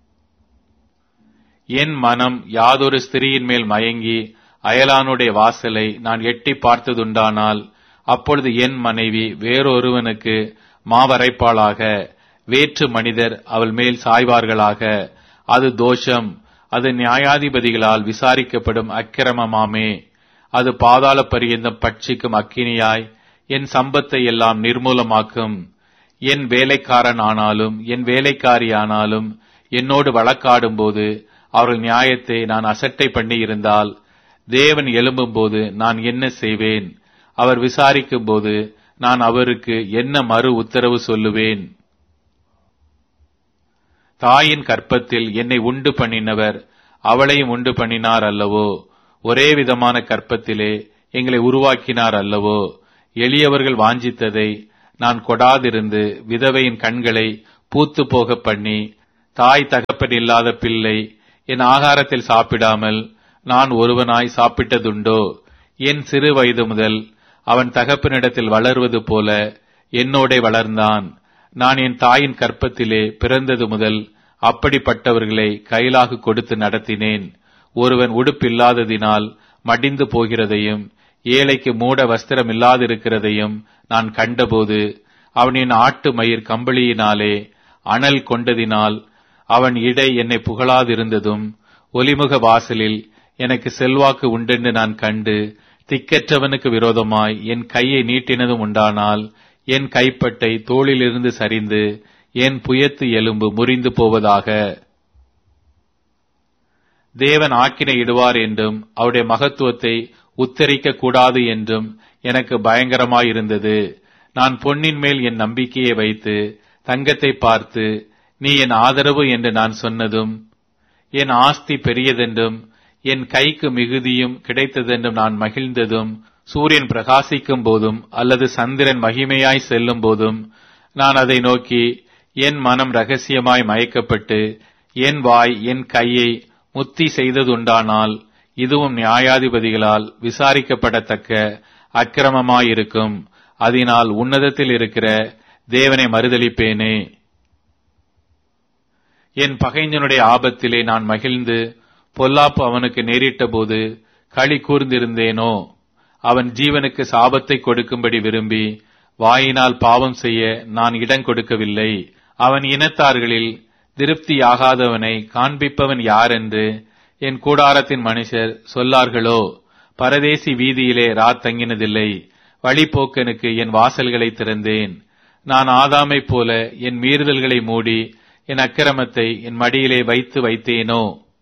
என் மனம் யாதொரு ஸ்திரியின் மேல் மயங்கி அயலானுடைய வாசலை நான் எட்டி பார்த்ததுண்டானால் அப்பொழுது என் மனைவி வேறொருவனுக்கு மாவரைப்பாளாக வேற்று மனிதர் அவள் மேல் சாய்வார்களாக அது தோஷம் அது நியாயாதிபதிகளால் விசாரிக்கப்படும் அக்கிரமமாமே அது பாதாள பரியந்தம் பட்சிக்கும் அக்கினியாய் என் சம்பத்தை எல்லாம் நிர்மூலமாக்கும் என் வேலைக்காரன் ஆனாலும் என் வேலைக்காரி ஆனாலும் என்னோடு வழக்காடும்போது அவர்கள் நியாயத்தை நான் அசட்டை பண்ணி இருந்தால் தேவன் எழும்பும்போது நான் என்ன செய்வேன் அவர் விசாரிக்கும் போது நான் அவருக்கு என்ன மறு உத்தரவு சொல்லுவேன் தாயின் கற்பத்தில் என்னை உண்டு பண்ணினவர் அவளையும் உண்டு பண்ணினார் அல்லவோ ஒரே விதமான கற்பத்திலே எங்களை உருவாக்கினார் அல்லவோ எளியவர்கள் வாஞ்சித்ததை நான் கொடாதிருந்து விதவையின் கண்களை பூத்து போக பண்ணி தாய் தகப்பன் இல்லாத பிள்ளை என் ஆகாரத்தில் சாப்பிடாமல் நான் ஒருவனாய் சாப்பிட்டதுண்டோ என் சிறு வயது முதல் அவன் தகப்பனிடத்தில் வளர்வது போல என்னோடே வளர்ந்தான் நான் என் தாயின் கற்பத்திலே பிறந்தது முதல் அப்படிப்பட்டவர்களை கையிலாக கொடுத்து நடத்தினேன் ஒருவன் உடுப்பில்லாததினால் மடிந்து போகிறதையும் ஏழைக்கு மூட வஸ்திரம் இல்லாதிருக்கிறதையும் நான் கண்டபோது அவனின் ஆட்டு மயிர் கம்பளியினாலே அனல் கொண்டதினால் அவன் இடை என்னை புகழாதிருந்ததும் ஒலிமுக வாசலில் எனக்கு செல்வாக்கு உண்டென்று நான் கண்டு திக்கற்றவனுக்கு விரோதமாய் என் கையை நீட்டினதும் உண்டானால் என் கைப்பட்டை தோளிலிருந்து சரிந்து என் புயத்து எலும்பு முறிந்து போவதாக தேவன் ஆக்கினை இடுவார் என்றும் அவருடைய மகத்துவத்தை உத்தரிக்க கூடாது என்றும் எனக்கு பயங்கரமாயிருந்தது நான் பொன்னின் மேல் என் நம்பிக்கையை வைத்து தங்கத்தை பார்த்து நீ என் ஆதரவு என்று நான் சொன்னதும் என் ஆஸ்தி பெரியதென்றும் என் கைக்கு மிகுதியும் கிடைத்ததென்றும் நான் மகிழ்ந்ததும் சூரியன் பிரகாசிக்கும் போதும் அல்லது சந்திரன் மகிமையாய் செல்லும் போதும் நான் அதை நோக்கி என் மனம் ரகசியமாய் மயக்கப்பட்டு என் வாய் என் கையை முத்தி செய்ததுண்டானால் இதுவும் நியாயாதிபதிகளால் விசாரிக்கப்படத்தக்க அக்கிரமமாயிருக்கும் அதனால் உன்னதத்தில் இருக்கிற தேவனை மறுதளிப்பேனே என் பகைஞனுடைய ஆபத்திலே நான் மகிழ்ந்து பொல்லாப்பு அவனுக்கு நேரிட்ட போது களி கூர்ந்திருந்தேனோ அவன் ஜீவனுக்கு சாபத்தை கொடுக்கும்படி விரும்பி வாயினால் பாவம் செய்ய நான் இடம் கொடுக்கவில்லை அவன் இனத்தார்களில் திருப்தியாகாதவனை காண்பிப்பவன் யார் என்று என் கூடாரத்தின் மனுஷர் சொல்லார்களோ பரதேசி வீதியிலே ராத் தங்கினதில்லை வழிபோக்கனுக்கு என் வாசல்களை திறந்தேன் நான் ஆதாமைப் போல என் மீறுதல்களை மூடி என் அக்கிரமத்தை என் மடியிலே வைத்து வைத்தேனோ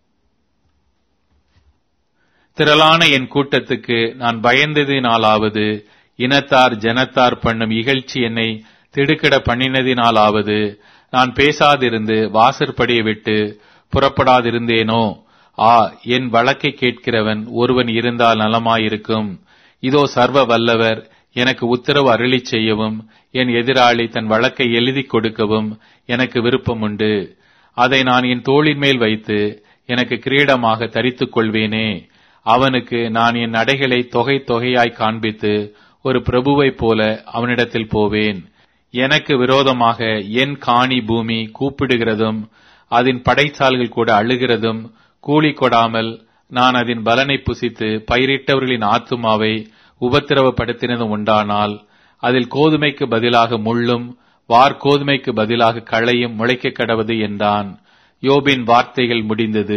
திரளான என் கூட்டத்துக்கு நான் பயந்ததினாலாவது இனத்தார் ஜனத்தார் பண்ணும் இகழ்ச்சி என்னை திடுக்கிட பண்ணினதினாலாவது நான் பேசாதிருந்து வாசற்படியை விட்டு புறப்படாதிருந்தேனோ ஆ என் வழக்கை கேட்கிறவன் ஒருவன் இருந்தால் நலமாயிருக்கும் இதோ சர்வ வல்லவர் எனக்கு உத்தரவு அருளி செய்யவும் என் எதிராளி தன் வழக்கை எழுதி கொடுக்கவும் எனக்கு விருப்பம் உண்டு அதை நான் என் தோளின் மேல் வைத்து எனக்கு கிரீடமாக தரித்துக் கொள்வேனே அவனுக்கு நான் என் நடைகளை தொகை தொகையாய் காண்பித்து ஒரு பிரபுவைப் போல அவனிடத்தில் போவேன் எனக்கு விரோதமாக என் காணி பூமி கூப்பிடுகிறதும் அதன் படைச்சால்கள் கூட அழுகிறதும் கூலி கொடாமல் நான் அதன் பலனை புசித்து பயிரிட்டவர்களின் ஆத்துமாவை உபத்திரவப்படுத்தினதும் உண்டானால் அதில் கோதுமைக்கு பதிலாக முள்ளும் வார்கோதுமைக்கு பதிலாக களையும் முளைக்க கடவது என்றான் யோபின் வார்த்தைகள் முடிந்தது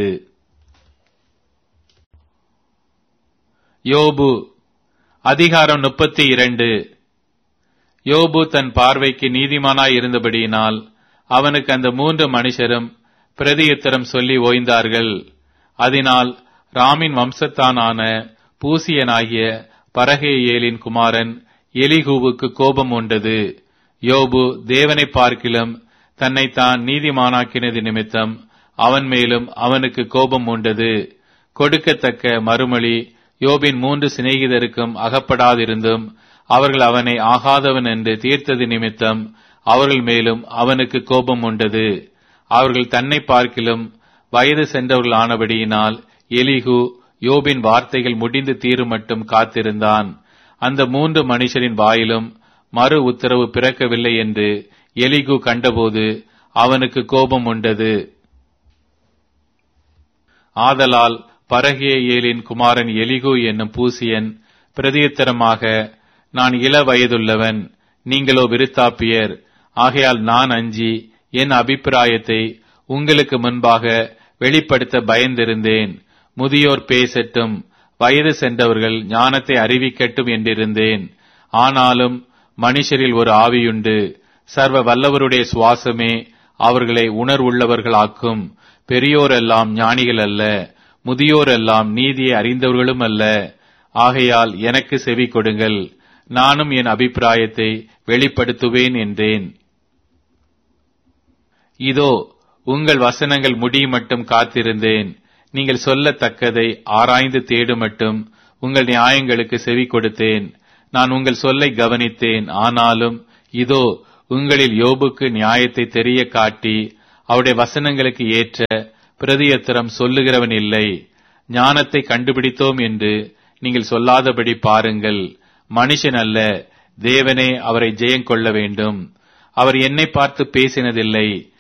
யோபு அதிகாரம் முப்பத்தி இரண்டு யோபு தன் பார்வைக்கு நீதிமானாய் இருந்தபடியினால் அவனுக்கு அந்த மூன்று மனுஷரும் பிரதியுத்தரம் சொல்லி ஓய்ந்தார்கள் அதனால் ராமின் வம்சத்தானான பூசியனாகிய பரகேயேலின் குமாரன் எலிகூவுக்கு கோபம் உண்டது யோபு தேவனை பார்க்கிலும் தன்னைத்தான் நீதிமானாக்கினது நிமித்தம் அவன் மேலும் அவனுக்கு கோபம் உண்டது கொடுக்கத்தக்க மறுமொழி யோபின் மூன்று சிநேகிதருக்கும் அகப்படாதிருந்தும் அவர்கள் அவனை ஆகாதவன் என்று தீர்த்தது நிமித்தம் அவர்கள் மேலும் அவனுக்கு கோபம் உண்டது அவர்கள் தன்னை பார்க்கிலும் வயது சென்றவர்கள் ஆனபடியினால் எலிகு யோபின் வார்த்தைகள் முடிந்து தீரும் மட்டும் காத்திருந்தான் அந்த மூன்று மனுஷரின் வாயிலும் மறு உத்தரவு பிறக்கவில்லை என்று எலிகு கண்டபோது அவனுக்கு கோபம் உண்டது ஆதலால் பரகேயேலின் குமாரன் எலிகு என்னும் பூசியன் பிரதியுத்தரமாக நான் இள வயதுள்ளவன் நீங்களோ விருத்தாப்பியர் ஆகையால் நான் அஞ்சி என் அபிப்பிராயத்தை உங்களுக்கு முன்பாக வெளிப்படுத்த பயந்திருந்தேன் முதியோர் பேசட்டும் வயது சென்றவர்கள் ஞானத்தை அறிவிக்கட்டும் என்றிருந்தேன் ஆனாலும் மனுஷரில் ஒரு ஆவியுண்டு சர்வ வல்லவருடைய சுவாசமே அவர்களை உணர்வுள்ளவர்களாக்கும் பெரியோரெல்லாம் ஞானிகள் அல்ல முதியோரெல்லாம் நீதியை அறிந்தவர்களும் அல்ல ஆகையால் எனக்கு செவி கொடுங்கள் நானும் என் அபிப்பிராயத்தை வெளிப்படுத்துவேன் என்றேன் இதோ உங்கள் வசனங்கள் முடி மட்டும் காத்திருந்தேன் நீங்கள் சொல்லத்தக்கதை ஆராய்ந்து தேடுமட்டும் உங்கள் நியாயங்களுக்கு செவி கொடுத்தேன் நான் உங்கள் சொல்லை கவனித்தேன் ஆனாலும் இதோ உங்களில் யோபுக்கு நியாயத்தை தெரிய காட்டி அவருடைய வசனங்களுக்கு ஏற்ற பிரதியத்திரம் சொல்லுகிறவன் இல்லை ஞானத்தை கண்டுபிடித்தோம் என்று நீங்கள் சொல்லாதபடி பாருங்கள் மனுஷன் அல்ல தேவனே அவரை ஜெயம் கொள்ள வேண்டும் அவர் என்னை பார்த்து பேசினதில்லை